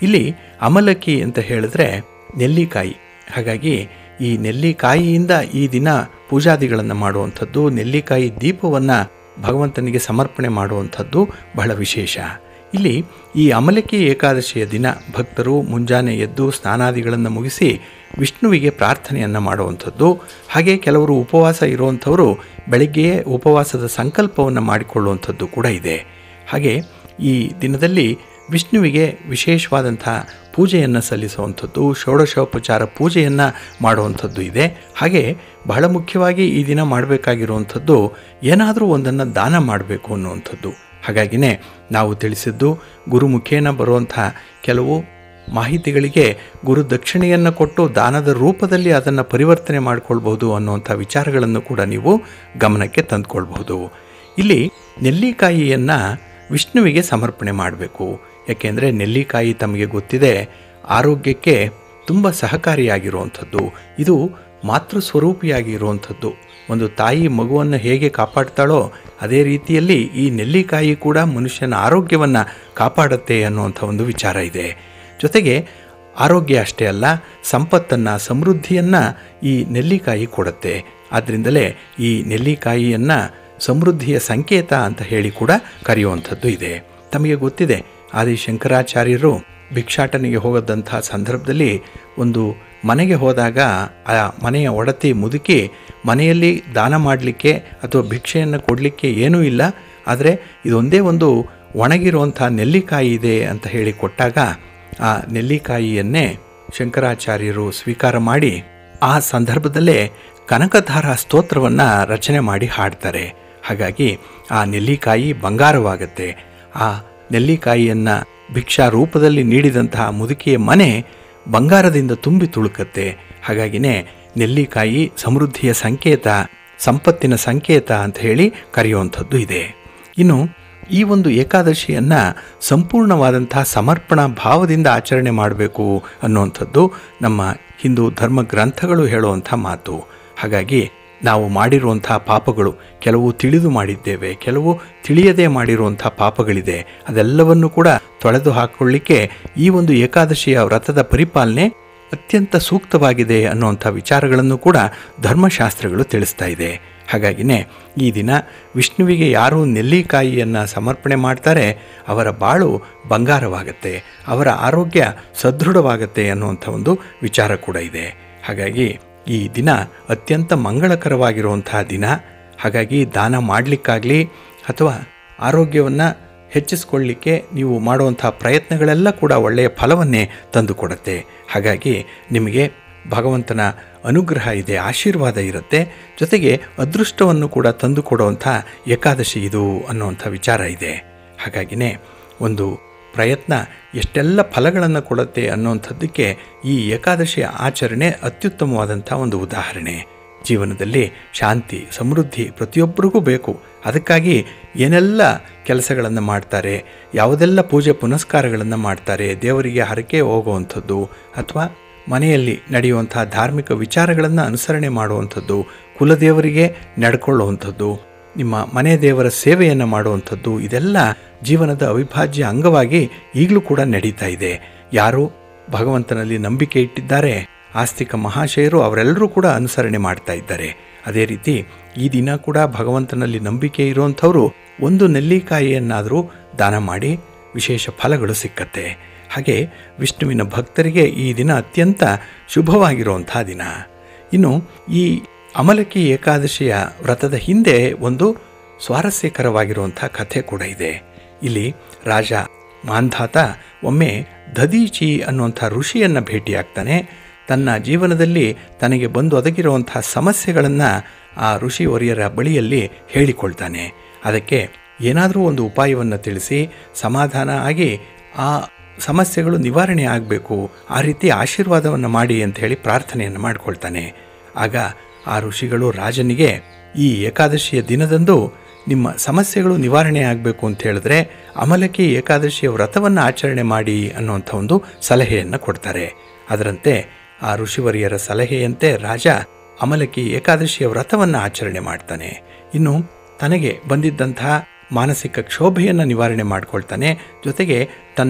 ಇಲ್ಲಿ ಅಮಲಕ್ಕಿ ಅಂತ ಹೇಳಿದ್ರೆ ನೆಲ್ಲಿಕಾಯಿ ಹಾಗಾಗಿ ಈ ನೆಲ್ಲಿಕಾಯಿಯಿಂದ ಈ ದಿನ ಪೂಜಾದಿಗಳನ್ನು ಮಾಡುವಂಥದ್ದು ನೆಲ್ಲಿಕಾಯಿ ದೀಪವನ್ನು ಭಗವಂತನಿಗೆ ಸಮರ್ಪಣೆ ಮಾಡುವಂಥದ್ದು ಬಹಳ ವಿಶೇಷ ಇಲ್ಲಿ ಈ ಅಮಲಕ್ಕಿ ಏಕಾದಶಿಯ ದಿನ ಭಕ್ತರು ಮುಂಜಾನೆ ಎದ್ದು ಸ್ನಾನಾದಿಗಳನ್ನು ಮುಗಿಸಿ ವಿಷ್ಣುವಿಗೆ ಪ್ರಾರ್ಥನೆಯನ್ನು ಮಾಡುವಂಥದ್ದು ಹಾಗೆ ಕೆಲವರು ಉಪವಾಸ ಇರುವಂಥವರು ಬೆಳಗ್ಗೆಯೇ ಉಪವಾಸದ ಸಂಕಲ್ಪವನ್ನು ಮಾಡಿಕೊಳ್ಳುವಂಥದ್ದು ಕೂಡ ಇದೆ ಹಾಗೆ ಈ ದಿನದಲ್ಲಿ ವಿಷ್ಣುವಿಗೆ ವಿಶೇಷವಾದಂಥ ಪೂಜೆಯನ್ನು ಸಲ್ಲಿಸುವಂಥದ್ದು ಷೋಡಶೋಪಚಾರ ಪೂಜೆಯನ್ನು ಮಾಡುವಂಥದ್ದು ಇದೆ ಹಾಗೆ ಬಹಳ ಮುಖ್ಯವಾಗಿ ಈ ದಿನ ಮಾಡಬೇಕಾಗಿರುವಂಥದ್ದು ಏನಾದರೂ ಒಂದನ್ನು ದಾನ ಮಾಡಬೇಕು ಅನ್ನುವಂಥದ್ದು ಹಾಗಾಗಿನೇ ನಾವು ತಿಳಿಸಿದ್ದು ಗುರುಮುಖೇನ ಬರುವಂಥ ಕೆಲವು ಮಾಹಿತಿಗಳಿಗೆ ಗುರು ದಕ್ಷಿಣೆಯನ್ನು ಕೊಟ್ಟು ದಾನದ ರೂಪದಲ್ಲಿ ಅದನ್ನು ಪರಿವರ್ತನೆ ಮಾಡಿಕೊಳ್ಬಹುದು ಅನ್ನುವಂಥ ವಿಚಾರಗಳನ್ನು ಕೂಡ ನೀವು ಗಮನಕ್ಕೆ ತಂದುಕೊಳ್ಬಹುದು ಇಲ್ಲಿ ನೆಲ್ಲಿಕಾಯಿಯನ್ನು ವಿಷ್ಣುವಿಗೆ ಸಮರ್ಪಣೆ ಮಾಡಬೇಕು ಯಾಕೆಂದರೆ ನೆಲ್ಲಿಕಾಯಿ ತಮಗೆ ಗೊತ್ತಿದೆ ಆರೋಗ್ಯಕ್ಕೆ ತುಂಬ ಸಹಕಾರಿಯಾಗಿರುವಂಥದ್ದು ಇದು ಮಾತೃ ಸ್ವರೂಪಿಯಾಗಿ ಇರುವಂಥದ್ದು ಒಂದು ತಾಯಿ ಮಗುವನ್ನು ಹೇಗೆ ಕಾಪಾಡ್ತಾಳೋ ಅದೇ ರೀತಿಯಲ್ಲಿ ಈ ನೆಲ್ಲಿಕಾಯಿ ಕೂಡ ಮನುಷ್ಯನ ಆರೋಗ್ಯವನ್ನು ಕಾಪಾಡುತ್ತೆ ಅನ್ನುವಂಥ ಒಂದು ವಿಚಾರ ಇದೆ ಜೊತೆಗೆ ಆರೋಗ್ಯ ಅಷ್ಟೇ ಅಲ್ಲ ಸಂಪತ್ತನ್ನು ಸಮೃದ್ಧಿಯನ್ನು ಈ ನೆಲ್ಲಿಕಾಯಿ ಕೊಡುತ್ತೆ ಆದ್ದರಿಂದಲೇ ಈ ನೆಲ್ಲಿಕಾಯಿಯನ್ನು ಸಮೃದ್ಧಿಯ ಸಂಕೇತ ಅಂತ ಹೇಳಿ ಕೂಡ ಕರೆಯುವಂಥದ್ದು ಇದೆ ತಮಗೆ ಗೊತ್ತಿದೆ ಆದಿ ಶಂಕರಾಚಾರ್ಯರು ಭಿಕ್ಷಾಟನೆಗೆ ಹೋಗದಂಥ ಸಂದರ್ಭದಲ್ಲಿ ಒಂದು ಮನೆಗೆ ಹೋದಾಗ ಆ ಮನೆಯ ಒಡತಿ ಮುದುಕಿ ಮನೆಯಲ್ಲಿ ದಾನ ಮಾಡಲಿಕ್ಕೆ ಅಥವಾ ಭಿಕ್ಷೆಯನ್ನು ಕೊಡಲಿಕ್ಕೆ ಏನೂ ಇಲ್ಲ ಆದರೆ ಇದೊಂದೇ ಒಂದು ಒಣಗಿರುವಂಥ ನೆಲ್ಲಿಕಾಯಿ ಇದೆ ಅಂತ ಹೇಳಿ ಕೊಟ್ಟಾಗ ಆ ನೆಲ್ಲಿಕಾಯಿಯನ್ನೇ ಶಂಕರಾಚಾರ್ಯರು ಸ್ವೀಕಾರ ಮಾಡಿ ಆ ಸಂದರ್ಭದಲ್ಲೇ ಕನಕಧಾರ ಸ್ತೋತ್ರವನ್ನು ರಚನೆ ಮಾಡಿ ಹಾಡ್ತಾರೆ ಹಾಗಾಗಿ ಆ ನೆಲ್ಲಿಕಾಯಿ ಬಂಗಾರವಾಗುತ್ತೆ ಆ ನೆಲ್ಲಿಕಾಯಿಯನ್ನು ಭಿಕ್ಷಾ ರೂಪದಲ್ಲಿ ನೀಡಿದಂತಹ ಮುದುಕಿಯ ಮನೆ ಬಂಗಾರದಿಂದ ತುಂಬಿ ತುಳುಕತ್ತೆ ಹಾಗಾಗಿನೇ ನೆಲ್ಲಿಕಾಯಿ ಸಮೃದ್ಧಿಯ ಸಂಕೇತ ಸಂಪತ್ತಿನ ಸಂಕೇತ ಅಂತ ಹೇಳಿ ಕರೆಯುವಂಥದ್ದು ಇದೆ ಇನ್ನು ಈ ಒಂದು ಏಕಾದಶಿಯನ್ನು ಸಂಪೂರ್ಣವಾದಂಥ ಸಮರ್ಪಣಾ ಭಾವದಿಂದ ಆಚರಣೆ ಮಾಡಬೇಕು ಅನ್ನುವಂಥದ್ದು ನಮ್ಮ ಹಿಂದೂ ಧರ್ಮ ಗ್ರಂಥಗಳು ಹೇಳುವಂಥ ಮಾತು ಹಾಗಾಗಿ ನಾವು ಮಾಡಿರುವಂಥ ಪಾಪಗಳು ಕೆಲವು ತಿಳಿದು ಮಾಡಿದ್ದೇವೆ ಕೆಲವು ತಿಳಿಯದೇ ಮಾಡಿರುವಂಥ ಪಾಪಗಳಿದೆ ಅದೆಲ್ಲವನ್ನು ಕೂಡ ತೊಳೆದು ಹಾಕೊಳ್ಳಿಕ್ಕೆ ಈ ಒಂದು ಏಕಾದಶಿಯ ವ್ರತದ ಪರಿಪಾಲನೆ ಅತ್ಯಂತ ಸೂಕ್ತವಾಗಿದೆ ಅನ್ನುವಂಥ ವಿಚಾರಗಳನ್ನು ಕೂಡ ಧರ್ಮಶಾಸ್ತ್ರಗಳು ತಿಳಿಸ್ತಾ ಇದೆ ಹಾಗಾಗಿನೇ ಈ ದಿನ ವಿಷ್ಣುವಿಗೆ ಯಾರು ನೆಲ್ಲಿಕಾಯಿಯನ್ನು ಸಮರ್ಪಣೆ ಮಾಡ್ತಾರೆ ಅವರ ಬಾಳು ಬಂಗಾರವಾಗತ್ತೆ ಅವರ ಆರೋಗ್ಯ ಸದೃಢವಾಗತ್ತೆ ಅನ್ನುವಂಥ ಒಂದು ವಿಚಾರ ಕೂಡ ಇದೆ ಹಾಗಾಗಿ ಈ ದಿನ ಅತ್ಯಂತ ಮಂಗಳಕರವಾಗಿರುವಂತಹ ದಿನ ಹಾಗಾಗಿ ದಾನ ಮಾಡಲಿಕ್ಕಾಗಲಿ ಅಥವಾ ಆರೋಗ್ಯವನ್ನು ಹೆಚ್ಚಿಸ್ಕೊಳ್ಳಿಕ್ಕೆ ನೀವು ಮಾಡುವಂಥ ಪ್ರಯತ್ನಗಳೆಲ್ಲ ಕೂಡ ಒಳ್ಳೆಯ ಫಲವನ್ನೇ ತಂದುಕೊಡುತ್ತೆ ಹಾಗಾಗಿ ನಿಮಗೆ ಭಗವಂತನ ಅನುಗ್ರಹ ಇದೆ ಆಶೀರ್ವಾದ ಇರುತ್ತೆ ಜೊತೆಗೆ ಅದೃಷ್ಟವನ್ನು ಕೂಡ ತಂದುಕೊಡುವಂಥ ಏಕಾದಶಿ ಇದು ಅನ್ನುವಂಥ ವಿಚಾರ ಇದೆ ಹಾಗಾಗಿನೇ ಒಂದು ಪ್ರಯತ್ನ ಎಷ್ಟೆಲ್ಲ ಫಲಗಳನ್ನು ಕೊಡುತ್ತೆ ಅನ್ನುವಂಥದ್ದಕ್ಕೆ ಈ ಏಕಾದಶಿಯ ಆಚರಣೆ ಅತ್ಯುತ್ತಮವಾದಂಥ ಒಂದು ಉದಾಹರಣೆ ಜೀವನದಲ್ಲಿ ಶಾಂತಿ ಸಮೃದ್ಧಿ ಪ್ರತಿಯೊಬ್ಬರಿಗೂ ಬೇಕು ಅದಕ್ಕಾಗಿ ಏನೆಲ್ಲ ಕೆಲಸಗಳನ್ನು ಮಾಡ್ತಾರೆ ಯಾವುದೆಲ್ಲ ಪೂಜೆ ಪುನಸ್ಕಾರಗಳನ್ನು ಮಾಡ್ತಾರೆ ದೇವರಿಗೆ ಹರಕೆ ಹೋಗುವಂಥದ್ದು ಅಥವಾ ಮನೆಯಲ್ಲಿ ನಡೆಯುವಂಥ ಧಾರ್ಮಿಕ ವಿಚಾರಗಳನ್ನು ಅನುಸರಣೆ ಮಾಡುವಂಥದ್ದು ಕುಲದೇವರಿಗೆ ನಡ್ಕೊಳ್ಳುವಂಥದ್ದು ನಿಮ್ಮ ಮನೆ ದೇವರ ಸೇವೆಯನ್ನು ಮಾಡುವಂಥದ್ದು ಇದೆಲ್ಲ ಜೀವನದ ಅವಿಭಾಜ್ಯ ಅಂಗವಾಗಿ ಈಗಲೂ ಕೂಡ ನಡೀತಾ ಇದೆ ಯಾರು ಭಗವಂತನಲ್ಲಿ ನಂಬಿಕೆ ಇಟ್ಟಿದ್ದಾರೆ ಆಸ್ತಿಕ ಮಹಾಶಯರು ಅವರೆಲ್ಲರೂ ಕೂಡ ಅನುಸರಣೆ ಮಾಡ್ತಾ ಇದ್ದಾರೆ ಅದೇ ರೀತಿ ಈ ದಿನ ಕೂಡ ಭಗವಂತನಲ್ಲಿ ನಂಬಿಕೆ ಇರುವಂಥವರು ಒಂದು ನೆಲ್ಲಿಕಾಯಿಯನ್ನಾದರೂ ದಾನ ಮಾಡಿ ವಿಶೇಷ ಫಲಗಳು ಸಿಕ್ಕತ್ತೆ ಹಾಗೆ ವಿಷ್ಣುವಿನ ಭಕ್ತರಿಗೆ ಈ ದಿನ ಅತ್ಯಂತ ಶುಭವಾಗಿರುವಂಥ ದಿನ ಇನ್ನು ಈ ಅಮಲಕಿ ಏಕಾದಶಿಯ ವ್ರತದ ಹಿಂದೆ ಒಂದು ಸ್ವಾರಸ್ಯಕರವಾಗಿರುವಂಥ ಕಥೆ ಕೂಡ ಇದೆ ಇಲ್ಲಿ ರಾಜ ಮಾಂಧಾತ ಒಮ್ಮೆ ದದೀಚಿ ಅನ್ನುವಂಥ ಋಷಿಯನ್ನು ಭೇಟಿಯಾಗ್ತಾನೆ ತನ್ನ ಜೀವನದಲ್ಲಿ ತನಗೆ ಬಂದು ಒದಗಿರುವಂಥ ಸಮಸ್ಯೆಗಳನ್ನು ಆ ಋಷಿ ಒರಿಯರ ಬಳಿಯಲ್ಲಿ ಹೇಳಿಕೊಳ್ತಾನೆ ಅದಕ್ಕೆ ಏನಾದರೂ ಒಂದು ಉಪಾಯವನ್ನು ತಿಳಿಸಿ ಸಮಾಧಾನ ಆಗಿ ಆ ಸಮಸ್ಯೆಗಳು ನಿವಾರಣೆ ಆಗಬೇಕು ಆ ರೀತಿ ಆಶೀರ್ವಾದವನ್ನು ಮಾಡಿ ಅಂತ ಹೇಳಿ ಪ್ರಾರ್ಥನೆಯನ್ನು ಮಾಡಿಕೊಳ್ತಾನೆ ಆಗ ಆ ಋಷಿಗಳು ರಾಜನಿಗೆ ಈ ಏಕಾದಶಿಯ ದಿನದಂದು ನಿಮ್ಮ ಸಮಸ್ಯೆಗಳು ನಿವಾರಣೆ ಆಗಬೇಕು ಅಂತ ಹೇಳಿದ್ರೆ ಅಮಲಕಿ ಏಕಾದಶಿಯ ವ್ರತವನ್ನು ಆಚರಣೆ ಮಾಡಿ ಅನ್ನುವಂಥ ಒಂದು ಸಲಹೆಯನ್ನು ಕೊಡ್ತಾರೆ ಅದರಂತೆ ಆ ಋಷಿವರಿಯರ ಸಲಹೆಯಂತೆ ರಾಜ ಅಮಲಕಿ ಏಕಾದಶಿಯ ವ್ರತವನ್ನು ಆಚರಣೆ ಮಾಡ್ತಾನೆ ಇನ್ನು ತನಗೆ ಬಂದಿದ್ದಂತಹ ಮಾನಸಿಕ ಕ್ಷೋಭೆಯನ್ನು ನಿವಾರಣೆ ಮಾಡ್ಕೊಳ್ತಾನೆ ಜೊತೆಗೆ ತನ್ನ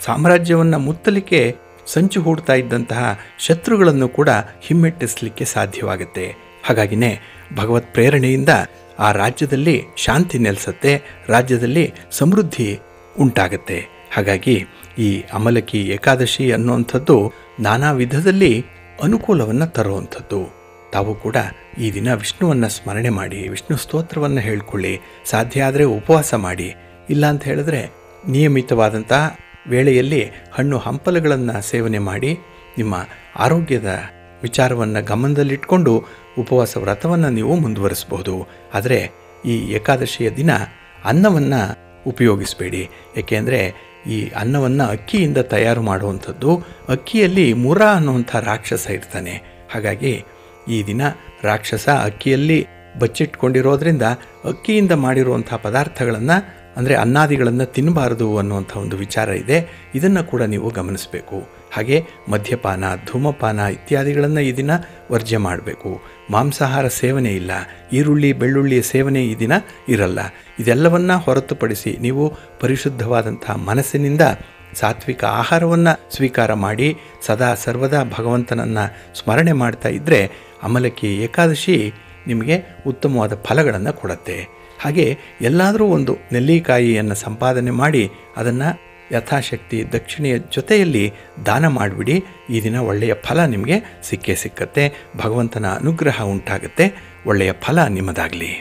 ಸಾಮ್ರಾಜ್ಯವನ್ನು ಮುತ್ತಲಿಕ್ಕೆ ಸಂಚು ಹೂಡ್ತಾ ಇದ್ದಂತಹ ಶತ್ರುಗಳನ್ನು ಕೂಡ ಹಿಮ್ಮೆಟ್ಟಿಸಲಿಕ್ಕೆ ಸಾಧ್ಯವಾಗುತ್ತೆ ಹಾಗಾಗಿನೇ ಭಗವತ್ ಪ್ರೇರಣೆಯಿಂದ ಆ ರಾಜ್ಯದಲ್ಲಿ ಶಾಂತಿ ನೆಲೆಸತ್ತೆ ರಾಜ್ಯದಲ್ಲಿ ಸಮೃದ್ಧಿ ಉಂಟಾಗತ್ತೆ ಹಾಗಾಗಿ ಈ ಅಮಲಕಿ ಏಕಾದಶಿ ಅನ್ನುವಂಥದ್ದು ನಾನಾ ವಿಧದಲ್ಲಿ ಅನುಕೂಲವನ್ನು ತರುವಂಥದ್ದು ತಾವು ಕೂಡ ಈ ದಿನ ವಿಷ್ಣುವನ್ನು ಸ್ಮರಣೆ ಮಾಡಿ ವಿಷ್ಣು ಸ್ತೋತ್ರವನ್ನು ಹೇಳ್ಕೊಳ್ಳಿ ಸಾಧ್ಯ ಆದರೆ ಉಪವಾಸ ಮಾಡಿ ಇಲ್ಲ ಅಂತ ಹೇಳಿದ್ರೆ ನಿಯಮಿತವಾದಂಥ ವೇಳೆಯಲ್ಲಿ ಹಣ್ಣು ಹಂಪಲುಗಳನ್ನು ಸೇವನೆ ಮಾಡಿ ನಿಮ್ಮ ಆರೋಗ್ಯದ ವಿಚಾರವನ್ನು ಗಮನದಲ್ಲಿಟ್ಕೊಂಡು ಉಪವಾಸ ವ್ರತವನ್ನು ನೀವು ಮುಂದುವರಿಸಬಹುದು ಆದರೆ ಈ ಏಕಾದಶಿಯ ದಿನ ಅನ್ನವನ್ನು ಉಪಯೋಗಿಸಬೇಡಿ ಏಕೆಂದರೆ ಈ ಅನ್ನವನ್ನು ಅಕ್ಕಿಯಿಂದ ತಯಾರು ಮಾಡುವಂಥದ್ದು ಅಕ್ಕಿಯಲ್ಲಿ ಮುರ ಅನ್ನುವಂಥ ರಾಕ್ಷಸ ಇರ್ತಾನೆ ಹಾಗಾಗಿ ಈ ದಿನ ರಾಕ್ಷಸ ಅಕ್ಕಿಯಲ್ಲಿ ಬಚ್ಚಿಟ್ಕೊಂಡಿರೋದ್ರಿಂದ ಅಕ್ಕಿಯಿಂದ ಮಾಡಿರುವಂಥ ಪದಾರ್ಥಗಳನ್ನು ಅಂದರೆ ಅನ್ನಾದಿಗಳನ್ನು ತಿನ್ನಬಾರದು ಅನ್ನುವಂಥ ಒಂದು ವಿಚಾರ ಇದೆ ಇದನ್ನು ಕೂಡ ನೀವು ಗಮನಿಸಬೇಕು ಹಾಗೆ ಮದ್ಯಪಾನ ಧೂಮಪಾನ ಇತ್ಯಾದಿಗಳನ್ನು ಈ ದಿನ ವರ್ಜ್ಯ ಮಾಡಬೇಕು ಮಾಂಸಾಹಾರ ಸೇವನೆ ಇಲ್ಲ ಈರುಳ್ಳಿ ಬೆಳ್ಳುಳ್ಳಿಯ ಸೇವನೆ ಈ ದಿನ ಇರಲ್ಲ ಇದೆಲ್ಲವನ್ನ ಹೊರತುಪಡಿಸಿ ನೀವು ಪರಿಶುದ್ಧವಾದಂಥ ಮನಸ್ಸಿನಿಂದ ಸಾತ್ವಿಕ ಆಹಾರವನ್ನು ಸ್ವೀಕಾರ ಮಾಡಿ ಸದಾ ಸರ್ವದಾ ಭಗವಂತನನ್ನು ಸ್ಮರಣೆ ಮಾಡ್ತಾ ಇದ್ದರೆ ಅಮಲಕಿ ಏಕಾದಶಿ ನಿಮಗೆ ಉತ್ತಮವಾದ ಫಲಗಳನ್ನು ಕೊಡುತ್ತೆ ಹಾಗೆ ಎಲ್ಲಾದರೂ ಒಂದು ನೆಲ್ಲಿಕಾಯಿಯನ್ನು ಸಂಪಾದನೆ ಮಾಡಿ ಅದನ್ನು ಯಥಾಶಕ್ತಿ ದಕ್ಷಿಣೆಯ ಜೊತೆಯಲ್ಲಿ ದಾನ ಮಾಡಿಬಿಡಿ ಈ ದಿನ ಒಳ್ಳೆಯ ಫಲ ನಿಮಗೆ ಸಿಕ್ಕೇ ಸಿಕ್ಕತ್ತೆ ಭಗವಂತನ ಅನುಗ್ರಹ ಉಂಟಾಗುತ್ತೆ ಒಳ್ಳೆಯ ಫಲ ನಿಮ್ಮದಾಗಲಿ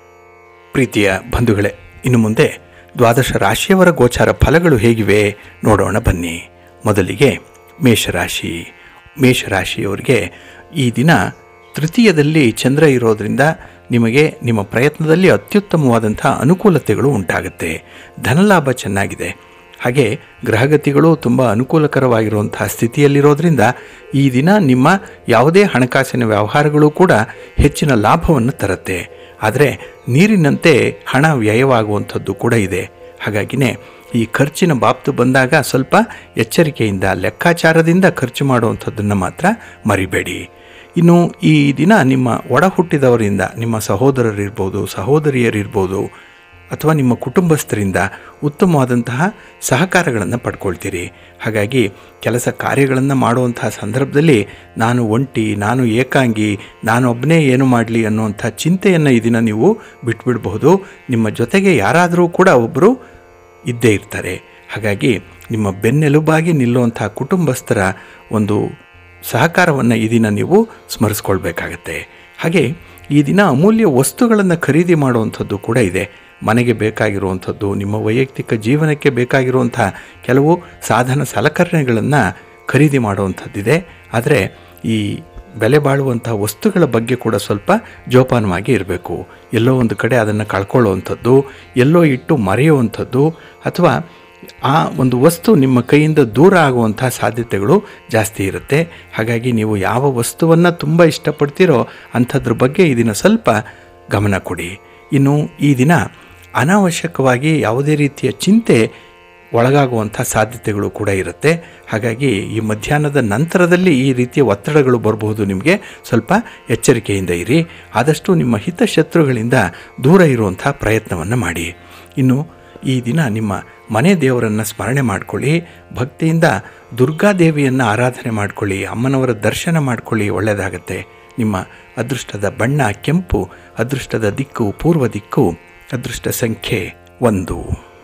ಪ್ರೀತಿಯ ಬಂಧುಗಳೇ ಇನ್ನು ಮುಂದೆ ದ್ವಾದಶ ರಾಶಿಯವರ ಗೋಚಾರ ಫಲಗಳು ಹೇಗಿವೆ ನೋಡೋಣ ಬನ್ನಿ ಮೊದಲಿಗೆ ಮೇಷರಾಶಿ ಮೇಷರಾಶಿಯವರಿಗೆ ಈ ದಿನ ತೃತೀಯದಲ್ಲಿ ಚಂದ್ರ ಇರೋದರಿಂದ ನಿಮಗೆ ನಿಮ್ಮ ಪ್ರಯತ್ನದಲ್ಲಿ ಅತ್ಯುತ್ತಮವಾದಂಥ ಅನುಕೂಲತೆಗಳು ಉಂಟಾಗುತ್ತೆ ಧನಲಾಭ ಚೆನ್ನಾಗಿದೆ ಹಾಗೆ ಗ್ರಹಗತಿಗಳು ತುಂಬ ಅನುಕೂಲಕರವಾಗಿರುವಂತಹ ಸ್ಥಿತಿಯಲ್ಲಿರೋದ್ರಿಂದ ಈ ದಿನ ನಿಮ್ಮ ಯಾವುದೇ ಹಣಕಾಸಿನ ವ್ಯವಹಾರಗಳು ಕೂಡ ಹೆಚ್ಚಿನ ಲಾಭವನ್ನು ತರುತ್ತೆ ಆದರೆ ನೀರಿನಂತೆ ಹಣ ವ್ಯಯವಾಗುವಂಥದ್ದು ಕೂಡ ಇದೆ ಹಾಗಾಗಿನೇ ಈ ಖರ್ಚಿನ ಬಾಬ್ತು ಬಂದಾಗ ಸ್ವಲ್ಪ ಎಚ್ಚರಿಕೆಯಿಂದ ಲೆಕ್ಕಾಚಾರದಿಂದ ಖರ್ಚು ಮಾಡುವಂಥದ್ದನ್ನು ಮಾತ್ರ ಮರಿಬೇಡಿ ಇನ್ನು ಈ ದಿನ ನಿಮ್ಮ ಒಡ ಹುಟ್ಟಿದವರಿಂದ ನಿಮ್ಮ ಸಹೋದರರಿರ್ಬೋದು ಸಹೋದರಿಯರಿರ್ಬೋದು ಅಥವಾ ನಿಮ್ಮ ಕುಟುಂಬಸ್ಥರಿಂದ ಉತ್ತಮವಾದಂತಹ ಸಹಕಾರಗಳನ್ನು ಪಡ್ಕೊಳ್ತೀರಿ ಹಾಗಾಗಿ ಕೆಲಸ ಕಾರ್ಯಗಳನ್ನು ಮಾಡುವಂತಹ ಸಂದರ್ಭದಲ್ಲಿ ನಾನು ಒಂಟಿ ನಾನು ಏಕಾಂಗಿ ನಾನು ಒಬ್ಬನೇ ಏನು ಮಾಡಲಿ ಅನ್ನುವಂಥ ಚಿಂತೆಯನ್ನು ಈ ದಿನ ನೀವು ಬಿಟ್ಬಿಡಬಹುದು ನಿಮ್ಮ ಜೊತೆಗೆ ಯಾರಾದರೂ ಕೂಡ ಒಬ್ಬರು ಇದ್ದೇ ಇರ್ತಾರೆ ಹಾಗಾಗಿ ನಿಮ್ಮ ಬೆನ್ನೆಲುಬಾಗಿ ನಿಲ್ಲುವಂಥ ಕುಟುಂಬಸ್ಥರ ಒಂದು ಸಹಕಾರವನ್ನು ಈ ದಿನ ನೀವು ಸ್ಮರಿಸ್ಕೊಳ್ಬೇಕಾಗತ್ತೆ ಹಾಗೆ ಈ ದಿನ ಅಮೂಲ್ಯ ವಸ್ತುಗಳನ್ನು ಖರೀದಿ ಮಾಡುವಂಥದ್ದು ಕೂಡ ಇದೆ ಮನೆಗೆ ಬೇಕಾಗಿರುವಂಥದ್ದು ನಿಮ್ಮ ವೈಯಕ್ತಿಕ ಜೀವನಕ್ಕೆ ಬೇಕಾಗಿರುವಂಥ ಕೆಲವು ಸಾಧನ ಸಲಕರಣೆಗಳನ್ನು ಖರೀದಿ ಮಾಡುವಂಥದ್ದಿದೆ ಆದರೆ ಈ ಬೆಲೆ ಬಾಳುವಂಥ ವಸ್ತುಗಳ ಬಗ್ಗೆ ಕೂಡ ಸ್ವಲ್ಪ ಜೋಪಾನವಾಗಿ ಇರಬೇಕು ಎಲ್ಲೋ ಒಂದು ಕಡೆ ಅದನ್ನು ಕಳ್ಕೊಳ್ಳುವಂಥದ್ದು ಎಲ್ಲೋ ಇಟ್ಟು ಮರೆಯುವಂಥದ್ದು ಅಥವಾ ಆ ಒಂದು ವಸ್ತು ನಿಮ್ಮ ಕೈಯಿಂದ ದೂರ ಆಗುವಂಥ ಸಾಧ್ಯತೆಗಳು ಜಾಸ್ತಿ ಇರುತ್ತೆ ಹಾಗಾಗಿ ನೀವು ಯಾವ ವಸ್ತುವನ್ನು ತುಂಬ ಇಷ್ಟಪಡ್ತೀರೋ ಅಂಥದ್ರ ಬಗ್ಗೆ ಈ ದಿನ ಸ್ವಲ್ಪ ಗಮನ ಕೊಡಿ ಇನ್ನು ಈ ದಿನ ಅನಾವಶ್ಯಕವಾಗಿ ಯಾವುದೇ ರೀತಿಯ ಚಿಂತೆ ಒಳಗಾಗುವಂಥ ಸಾಧ್ಯತೆಗಳು ಕೂಡ ಇರುತ್ತೆ ಹಾಗಾಗಿ ಈ ಮಧ್ಯಾಹ್ನದ ನಂತರದಲ್ಲಿ ಈ ರೀತಿಯ ಒತ್ತಡಗಳು ಬರಬಹುದು ನಿಮಗೆ ಸ್ವಲ್ಪ ಎಚ್ಚರಿಕೆಯಿಂದ ಇರಿ ಆದಷ್ಟು ನಿಮ್ಮ ಹಿತಶತ್ರುಗಳಿಂದ ದೂರ ಇರುವಂಥ ಪ್ರಯತ್ನವನ್ನು ಮಾಡಿ ಇನ್ನು ಈ ದಿನ ನಿಮ್ಮ ಮನೆ ದೇವರನ್ನು ಸ್ಮರಣೆ ಮಾಡಿಕೊಳ್ಳಿ ಭಕ್ತಿಯಿಂದ ದುರ್ಗಾದೇವಿಯನ್ನು ಆರಾಧನೆ ಮಾಡಿಕೊಳ್ಳಿ ಅಮ್ಮನವರ ದರ್ಶನ ಮಾಡಿಕೊಳ್ಳಿ ಒಳ್ಳೆಯದಾಗತ್ತೆ ನಿಮ್ಮ ಅದೃಷ್ಟದ ಬಣ್ಣ ಕೆಂಪು ಅದೃಷ್ಟದ ದಿಕ್ಕು ಪೂರ್ವ ದಿಕ್ಕು ಅದೃಷ್ಟ ಸಂಖ್ಯೆ ಒಂದು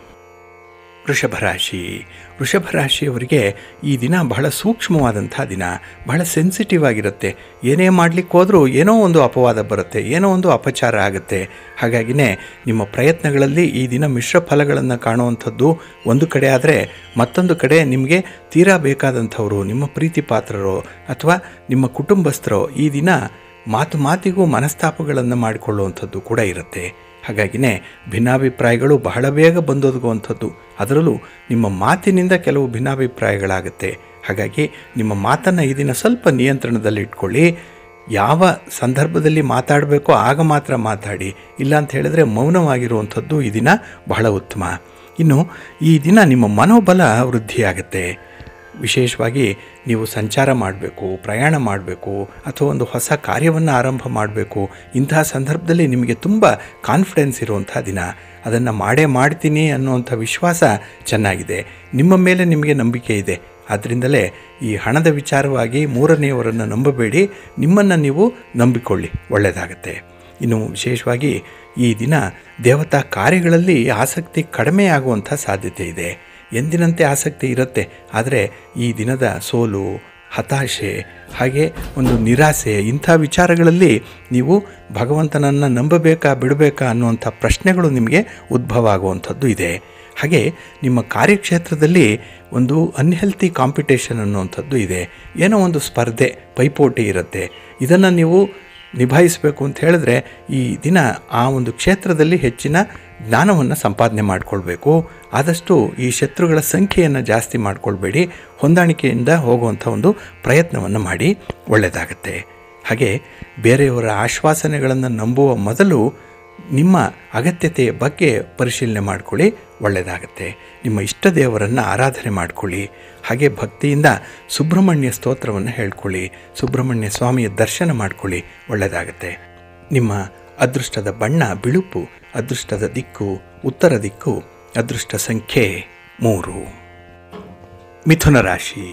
ವೃಷಭ ರಾಶಿ ವೃಷಭ ರಾಶಿಯವರಿಗೆ ಈ ದಿನ ಬಹಳ ಸೂಕ್ಷ್ಮವಾದಂಥ ದಿನ ಬಹಳ ಸೆನ್ಸಿಟಿವ್ ಆಗಿರುತ್ತೆ ಏನೇ ಮಾಡಲಿಕ್ಕೆ ಹೋದರೂ ಏನೋ ಒಂದು ಅಪವಾದ ಬರುತ್ತೆ ಏನೋ ಒಂದು ಅಪಚಾರ ಆಗುತ್ತೆ ಹಾಗಾಗಿನೇ ನಿಮ್ಮ ಪ್ರಯತ್ನಗಳಲ್ಲಿ ಈ ದಿನ ಮಿಶ್ರ ಫಲಗಳನ್ನು ಕಾಣುವಂಥದ್ದು ಒಂದು ಕಡೆ ಆದರೆ ಮತ್ತೊಂದು ಕಡೆ ನಿಮಗೆ ತೀರಾ ಬೇಕಾದಂಥವರು ನಿಮ್ಮ ಪ್ರೀತಿ ಪಾತ್ರರೋ ಅಥವಾ ನಿಮ್ಮ ಕುಟುಂಬಸ್ಥರೋ ಈ ದಿನ ಮಾತು ಮಾತಿಗೂ ಮನಸ್ತಾಪಗಳನ್ನು ಮಾಡಿಕೊಳ್ಳುವಂಥದ್ದು ಕೂಡ ಇರುತ್ತೆ ಹಾಗಾಗಿನೇ ಭಿನ್ನಾಭಿಪ್ರಾಯಗಳು ಬಹಳ ಬೇಗ ಬಂದೊದಗುವಂಥದ್ದು ಅದರಲ್ಲೂ ನಿಮ್ಮ ಮಾತಿನಿಂದ ಕೆಲವು ಭಿನ್ನಾಭಿಪ್ರಾಯಗಳಾಗುತ್ತೆ ಹಾಗಾಗಿ ನಿಮ್ಮ ಮಾತನ್ನು ಈ ದಿನ ಸ್ವಲ್ಪ ನಿಯಂತ್ರಣದಲ್ಲಿ ಇಟ್ಕೊಳ್ಳಿ ಯಾವ ಸಂದರ್ಭದಲ್ಲಿ ಮಾತಾಡಬೇಕೋ ಆಗ ಮಾತ್ರ ಮಾತಾಡಿ ಇಲ್ಲ ಅಂತ ಹೇಳಿದ್ರೆ ಮೌನವಾಗಿರುವಂಥದ್ದು ಈ ದಿನ ಬಹಳ ಉತ್ತಮ ಇನ್ನು ಈ ದಿನ ನಿಮ್ಮ ಮನೋಬಲ ವೃದ್ಧಿಯಾಗುತ್ತೆ ವಿಶೇಷವಾಗಿ ನೀವು ಸಂಚಾರ ಮಾಡಬೇಕು ಪ್ರಯಾಣ ಮಾಡಬೇಕು ಅಥವಾ ಒಂದು ಹೊಸ ಕಾರ್ಯವನ್ನು ಆರಂಭ ಮಾಡಬೇಕು ಇಂತಹ ಸಂದರ್ಭದಲ್ಲಿ ನಿಮಗೆ ತುಂಬ ಕಾನ್ಫಿಡೆನ್ಸ್ ಇರುವಂಥ ದಿನ ಅದನ್ನು ಮಾಡೇ ಮಾಡ್ತೀನಿ ಅನ್ನುವಂಥ ವಿಶ್ವಾಸ ಚೆನ್ನಾಗಿದೆ ನಿಮ್ಮ ಮೇಲೆ ನಿಮಗೆ ನಂಬಿಕೆ ಇದೆ ಆದ್ದರಿಂದಲೇ ಈ ಹಣದ ವಿಚಾರವಾಗಿ ಮೂರನೆಯವರನ್ನು ನಂಬಬೇಡಿ ನಿಮ್ಮನ್ನು ನೀವು ನಂಬಿಕೊಳ್ಳಿ ಒಳ್ಳೆಯದಾಗತ್ತೆ ಇನ್ನು ವಿಶೇಷವಾಗಿ ಈ ದಿನ ದೇವತಾ ಕಾರ್ಯಗಳಲ್ಲಿ ಆಸಕ್ತಿ ಕಡಿಮೆ ಆಗುವಂಥ ಸಾಧ್ಯತೆ ಇದೆ ಎಂದಿನಂತೆ ಆಸಕ್ತಿ ಇರುತ್ತೆ ಆದರೆ ಈ ದಿನದ ಸೋಲು ಹತಾಶೆ ಹಾಗೆ ಒಂದು ನಿರಾಸೆ ಇಂಥ ವಿಚಾರಗಳಲ್ಲಿ ನೀವು ಭಗವಂತನನ್ನು ನಂಬಬೇಕಾ ಬಿಡಬೇಕಾ ಅನ್ನುವಂಥ ಪ್ರಶ್ನೆಗಳು ನಿಮಗೆ ಉದ್ಭವ ಆಗುವಂಥದ್ದು ಇದೆ ಹಾಗೆ ನಿಮ್ಮ ಕಾರ್ಯಕ್ಷೇತ್ರದಲ್ಲಿ ಒಂದು ಅನ್ಹೆಲ್ತಿ ಕಾಂಪಿಟೇಷನ್ ಅನ್ನುವಂಥದ್ದು ಇದೆ ಏನೋ ಒಂದು ಸ್ಪರ್ಧೆ ಪೈಪೋಟಿ ಇರುತ್ತೆ ಇದನ್ನು ನೀವು ನಿಭಾಯಿಸಬೇಕು ಅಂತ ಹೇಳಿದ್ರೆ ಈ ದಿನ ಆ ಒಂದು ಕ್ಷೇತ್ರದಲ್ಲಿ ಹೆಚ್ಚಿನ ಜ್ಞಾನವನ್ನು ಸಂಪಾದನೆ ಮಾಡಿಕೊಳ್ಬೇಕು ಆದಷ್ಟು ಈ ಶತ್ರುಗಳ ಸಂಖ್ಯೆಯನ್ನು ಜಾಸ್ತಿ ಮಾಡಿಕೊಳ್ಬೇಡಿ ಹೊಂದಾಣಿಕೆಯಿಂದ ಹೋಗುವಂಥ ಒಂದು ಪ್ರಯತ್ನವನ್ನು ಮಾಡಿ ಒಳ್ಳೆಯದಾಗತ್ತೆ ಹಾಗೆ ಬೇರೆಯವರ ಆಶ್ವಾಸನೆಗಳನ್ನು ನಂಬುವ ಮೊದಲು ನಿಮ್ಮ ಅಗತ್ಯತೆಯ ಬಗ್ಗೆ ಪರಿಶೀಲನೆ ಮಾಡಿಕೊಳ್ಳಿ ಒಳ್ಳೆಯದಾಗತ್ತೆ ನಿಮ್ಮ ಇಷ್ಟ ದೇವರನ್ನು ಆರಾಧನೆ ಮಾಡಿಕೊಳ್ಳಿ ಹಾಗೆ ಭಕ್ತಿಯಿಂದ ಸುಬ್ರಹ್ಮಣ್ಯ ಸ್ತೋತ್ರವನ್ನು ಹೇಳ್ಕೊಳ್ಳಿ ಸುಬ್ರಹ್ಮಣ್ಯ ಸ್ವಾಮಿಯ ದರ್ಶನ ಮಾಡಿಕೊಳ್ಳಿ ಒಳ್ಳೆಯದಾಗತ್ತೆ ನಿಮ್ಮ ಅದೃಷ್ಟದ ಬಣ್ಣ ಬಿಳುಪು ಅದೃಷ್ಟದ ದಿಕ್ಕು ಉತ್ತರ ದಿಕ್ಕು ಅದೃಷ್ಟ ಸಂಖ್ಯೆ ಮೂರು ಮಿಥುನ ರಾಶಿ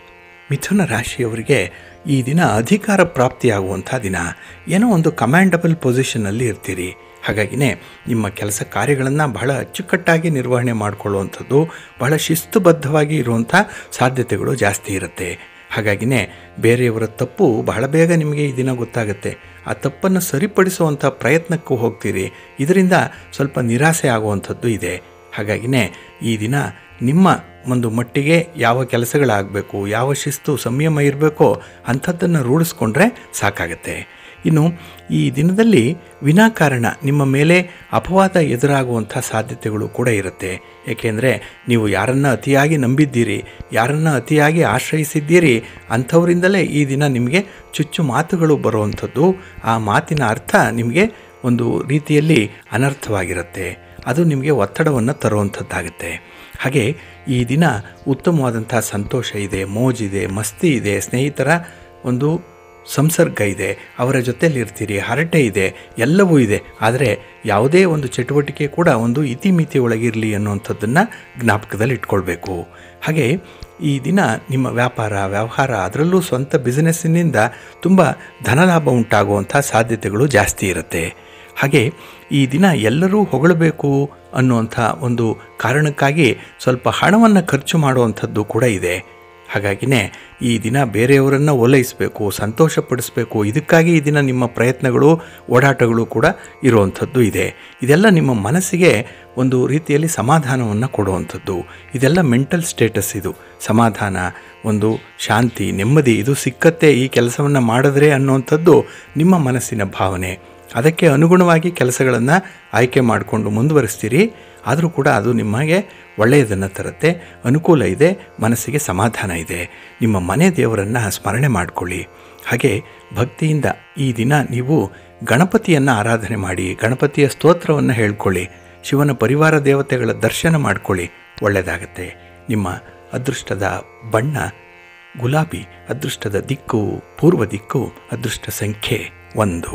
ಮಿಥುನ ರಾಶಿಯವರಿಗೆ ಈ ದಿನ ಅಧಿಕಾರ ಪ್ರಾಪ್ತಿಯಾಗುವಂಥ ದಿನ ಏನೋ ಒಂದು ಕಮ್ಯಾಂಡಬಲ್ ಪೊಸಿಷನ್ನಲ್ಲಿ ಇರ್ತೀರಿ ಹಾಗಾಗಿನೇ ನಿಮ್ಮ ಕೆಲಸ ಕಾರ್ಯಗಳನ್ನು ಬಹಳ ಅಚ್ಚುಕಟ್ಟಾಗಿ ನಿರ್ವಹಣೆ ಮಾಡಿಕೊಳ್ಳುವಂಥದ್ದು ಬಹಳ ಶಿಸ್ತುಬದ್ಧವಾಗಿ ಇರುವಂಥ ಸಾಧ್ಯತೆಗಳು ಜಾಸ್ತಿ ಇರುತ್ತೆ ಹಾಗಾಗಿನೇ ಬೇರೆಯವರ ತಪ್ಪು ಬಹಳ ಬೇಗ ನಿಮಗೆ ಈ ದಿನ ಗೊತ್ತಾಗುತ್ತೆ ಆ ತಪ್ಪನ್ನು ಸರಿಪಡಿಸುವಂಥ ಪ್ರಯತ್ನಕ್ಕೂ ಹೋಗ್ತೀರಿ ಇದರಿಂದ ಸ್ವಲ್ಪ ನಿರಾಸೆ ಆಗುವಂಥದ್ದು ಇದೆ ಹಾಗಾಗಿನೇ ಈ ದಿನ ನಿಮ್ಮ ಒಂದು ಮಟ್ಟಿಗೆ ಯಾವ ಕೆಲಸಗಳಾಗಬೇಕು ಯಾವ ಶಿಸ್ತು ಸಂಯಮ ಇರಬೇಕೋ ಅಂಥದ್ದನ್ನು ರೂಢಿಸ್ಕೊಂಡ್ರೆ ಸಾಕಾಗತ್ತೆ ಇನ್ನು ಈ ದಿನದಲ್ಲಿ ವಿನಾಕಾರಣ ನಿಮ್ಮ ಮೇಲೆ ಅಪವಾದ ಎದುರಾಗುವಂಥ ಸಾಧ್ಯತೆಗಳು ಕೂಡ ಇರುತ್ತೆ ಏಕೆಂದರೆ ನೀವು ಯಾರನ್ನು ಅತಿಯಾಗಿ ನಂಬಿದ್ದೀರಿ ಯಾರನ್ನು ಅತಿಯಾಗಿ ಆಶ್ರಯಿಸಿದ್ದೀರಿ ಅಂಥವರಿಂದಲೇ ಈ ದಿನ ನಿಮಗೆ ಚುಚ್ಚು ಮಾತುಗಳು ಬರುವಂಥದ್ದು ಆ ಮಾತಿನ ಅರ್ಥ ನಿಮಗೆ ಒಂದು ರೀತಿಯಲ್ಲಿ ಅನರ್ಥವಾಗಿರುತ್ತೆ ಅದು ನಿಮಗೆ ಒತ್ತಡವನ್ನು ತರುವಂಥದ್ದಾಗುತ್ತೆ ಹಾಗೆ ಈ ದಿನ ಉತ್ತಮವಾದಂಥ ಸಂತೋಷ ಇದೆ ಮೋಜಿದೆ ಮಸ್ತಿ ಇದೆ ಸ್ನೇಹಿತರ ಒಂದು ಸಂಸರ್ಗ ಇದೆ ಅವರ ಜೊತೆಯಲ್ಲಿ ಇರ್ತೀರಿ ಹರಟೆ ಇದೆ ಎಲ್ಲವೂ ಇದೆ ಆದರೆ ಯಾವುದೇ ಒಂದು ಚಟುವಟಿಕೆ ಕೂಡ ಒಂದು ಇತಿಮಿತಿ ಒಳಗಿರಲಿ ಅನ್ನುವಂಥದ್ದನ್ನು ಜ್ಞಾಪಕದಲ್ಲಿ ಇಟ್ಕೊಳ್ಬೇಕು ಹಾಗೆ ಈ ದಿನ ನಿಮ್ಮ ವ್ಯಾಪಾರ ವ್ಯವಹಾರ ಅದರಲ್ಲೂ ಸ್ವಂತ ಬಿಸ್ನೆಸ್ಸಿನಿಂದ ತುಂಬ ಧನಲಾಭ ಉಂಟಾಗುವಂಥ ಸಾಧ್ಯತೆಗಳು ಜಾಸ್ತಿ ಇರುತ್ತೆ ಹಾಗೆ ಈ ದಿನ ಎಲ್ಲರೂ ಹೊಗಳಬೇಕು ಅನ್ನುವಂಥ ಒಂದು ಕಾರಣಕ್ಕಾಗಿ ಸ್ವಲ್ಪ ಹಣವನ್ನು ಖರ್ಚು ಮಾಡುವಂಥದ್ದು ಕೂಡ ಇದೆ ಹಾಗಾಗಿನೇ ಈ ದಿನ ಬೇರೆಯವರನ್ನು ಓಲೈಸಬೇಕು ಸಂತೋಷಪಡಿಸಬೇಕು ಇದಕ್ಕಾಗಿ ಈ ದಿನ ನಿಮ್ಮ ಪ್ರಯತ್ನಗಳು ಓಡಾಟಗಳು ಕೂಡ ಇರುವಂಥದ್ದು ಇದೆ ಇದೆಲ್ಲ ನಿಮ್ಮ ಮನಸ್ಸಿಗೆ ಒಂದು ರೀತಿಯಲ್ಲಿ ಸಮಾಧಾನವನ್ನು ಕೊಡುವಂಥದ್ದು ಇದೆಲ್ಲ ಮೆಂಟಲ್ ಸ್ಟೇಟಸ್ ಇದು ಸಮಾಧಾನ ಒಂದು ಶಾಂತಿ ನೆಮ್ಮದಿ ಇದು ಸಿಕ್ಕತ್ತೆ ಈ ಕೆಲಸವನ್ನು ಮಾಡಿದ್ರೆ ಅನ್ನುವಂಥದ್ದು ನಿಮ್ಮ ಮನಸ್ಸಿನ ಭಾವನೆ ಅದಕ್ಕೆ ಅನುಗುಣವಾಗಿ ಕೆಲಸಗಳನ್ನು ಆಯ್ಕೆ ಮಾಡಿಕೊಂಡು ಮುಂದುವರಿಸ್ತೀರಿ ಆದರೂ ಕೂಡ ಅದು ನಿಮಗೆ ಒಳ್ಳೆಯದನ್ನು ತರುತ್ತೆ ಅನುಕೂಲ ಇದೆ ಮನಸ್ಸಿಗೆ ಸಮಾಧಾನ ಇದೆ ನಿಮ್ಮ ಮನೆ ದೇವರನ್ನು ಸ್ಮರಣೆ ಮಾಡಿಕೊಳ್ಳಿ ಹಾಗೆ ಭಕ್ತಿಯಿಂದ ಈ ದಿನ ನೀವು ಗಣಪತಿಯನ್ನು ಆರಾಧನೆ ಮಾಡಿ ಗಣಪತಿಯ ಸ್ತೋತ್ರವನ್ನು ಹೇಳ್ಕೊಳ್ಳಿ ಶಿವನ ಪರಿವಾರ ದೇವತೆಗಳ ದರ್ಶನ ಮಾಡಿಕೊಳ್ಳಿ ಒಳ್ಳೆಯದಾಗತ್ತೆ ನಿಮ್ಮ ಅದೃಷ್ಟದ ಬಣ್ಣ ಗುಲಾಬಿ ಅದೃಷ್ಟದ ದಿಕ್ಕು ಪೂರ್ವ ದಿಕ್ಕು ಅದೃಷ್ಟ ಸಂಖ್ಯೆ ಒಂದು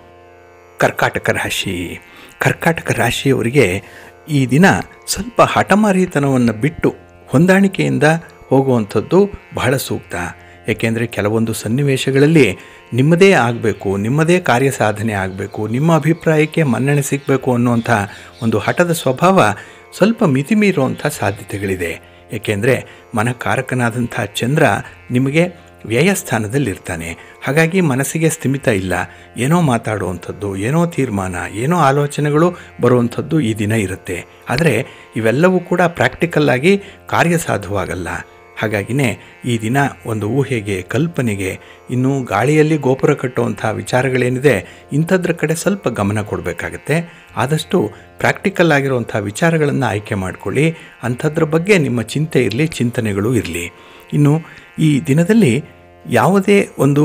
ಕರ್ಕಾಟಕ ರಾಶಿ ಕರ್ಕಾಟಕ ರಾಶಿಯವರಿಗೆ ಈ ದಿನ ಸ್ವಲ್ಪ ಹಠಮಾರಿತನವನ್ನು ಬಿಟ್ಟು ಹೊಂದಾಣಿಕೆಯಿಂದ ಹೋಗುವಂಥದ್ದು ಬಹಳ ಸೂಕ್ತ ಏಕೆಂದರೆ ಕೆಲವೊಂದು ಸನ್ನಿವೇಶಗಳಲ್ಲಿ ನಿಮ್ಮದೇ ಆಗಬೇಕು ನಿಮ್ಮದೇ ಕಾರ್ಯ ಸಾಧನೆ ಆಗಬೇಕು ನಿಮ್ಮ ಅಭಿಪ್ರಾಯಕ್ಕೆ ಮನ್ನಣೆ ಸಿಗಬೇಕು ಅನ್ನುವಂಥ ಒಂದು ಹಠದ ಸ್ವಭಾವ ಸ್ವಲ್ಪ ಮಿತಿಮೀರುವಂಥ ಸಾಧ್ಯತೆಗಳಿದೆ ಏಕೆಂದರೆ ಮನಕಾರಕನಾದಂಥ ಚಂದ್ರ ನಿಮಗೆ ವ್ಯಯಸ್ಥಾನದಲ್ಲಿರ್ತಾನೆ ಹಾಗಾಗಿ ಮನಸ್ಸಿಗೆ ಸ್ಥಿಮಿತ ಇಲ್ಲ ಏನೋ ಮಾತಾಡುವಂಥದ್ದು ಏನೋ ತೀರ್ಮಾನ ಏನೋ ಆಲೋಚನೆಗಳು ಬರುವಂಥದ್ದು ಈ ದಿನ ಇರುತ್ತೆ ಆದರೆ ಇವೆಲ್ಲವೂ ಕೂಡ ಪ್ರಾಕ್ಟಿಕಲ್ ಆಗಿ ಕಾರ್ಯಸಾಧುವಾಗಲ್ಲ ಹಾಗಾಗಿನೇ ಈ ದಿನ ಒಂದು ಊಹೆಗೆ ಕಲ್ಪನೆಗೆ ಇನ್ನು ಗಾಳಿಯಲ್ಲಿ ಗೋಪುರ ಕಟ್ಟುವಂಥ ವಿಚಾರಗಳೇನಿದೆ ಇಂಥದ್ರ ಕಡೆ ಸ್ವಲ್ಪ ಗಮನ ಕೊಡಬೇಕಾಗತ್ತೆ ಆದಷ್ಟು ಪ್ರಾಕ್ಟಿಕಲ್ ಆಗಿರುವಂಥ ವಿಚಾರಗಳನ್ನು ಆಯ್ಕೆ ಮಾಡಿಕೊಳ್ಳಿ ಅಂಥದ್ರ ಬಗ್ಗೆ ನಿಮ್ಮ ಚಿಂತೆ ಇರಲಿ ಚಿಂತನೆಗಳು ಇರಲಿ ಇನ್ನು ಈ ದಿನದಲ್ಲಿ ಯಾವುದೇ ಒಂದು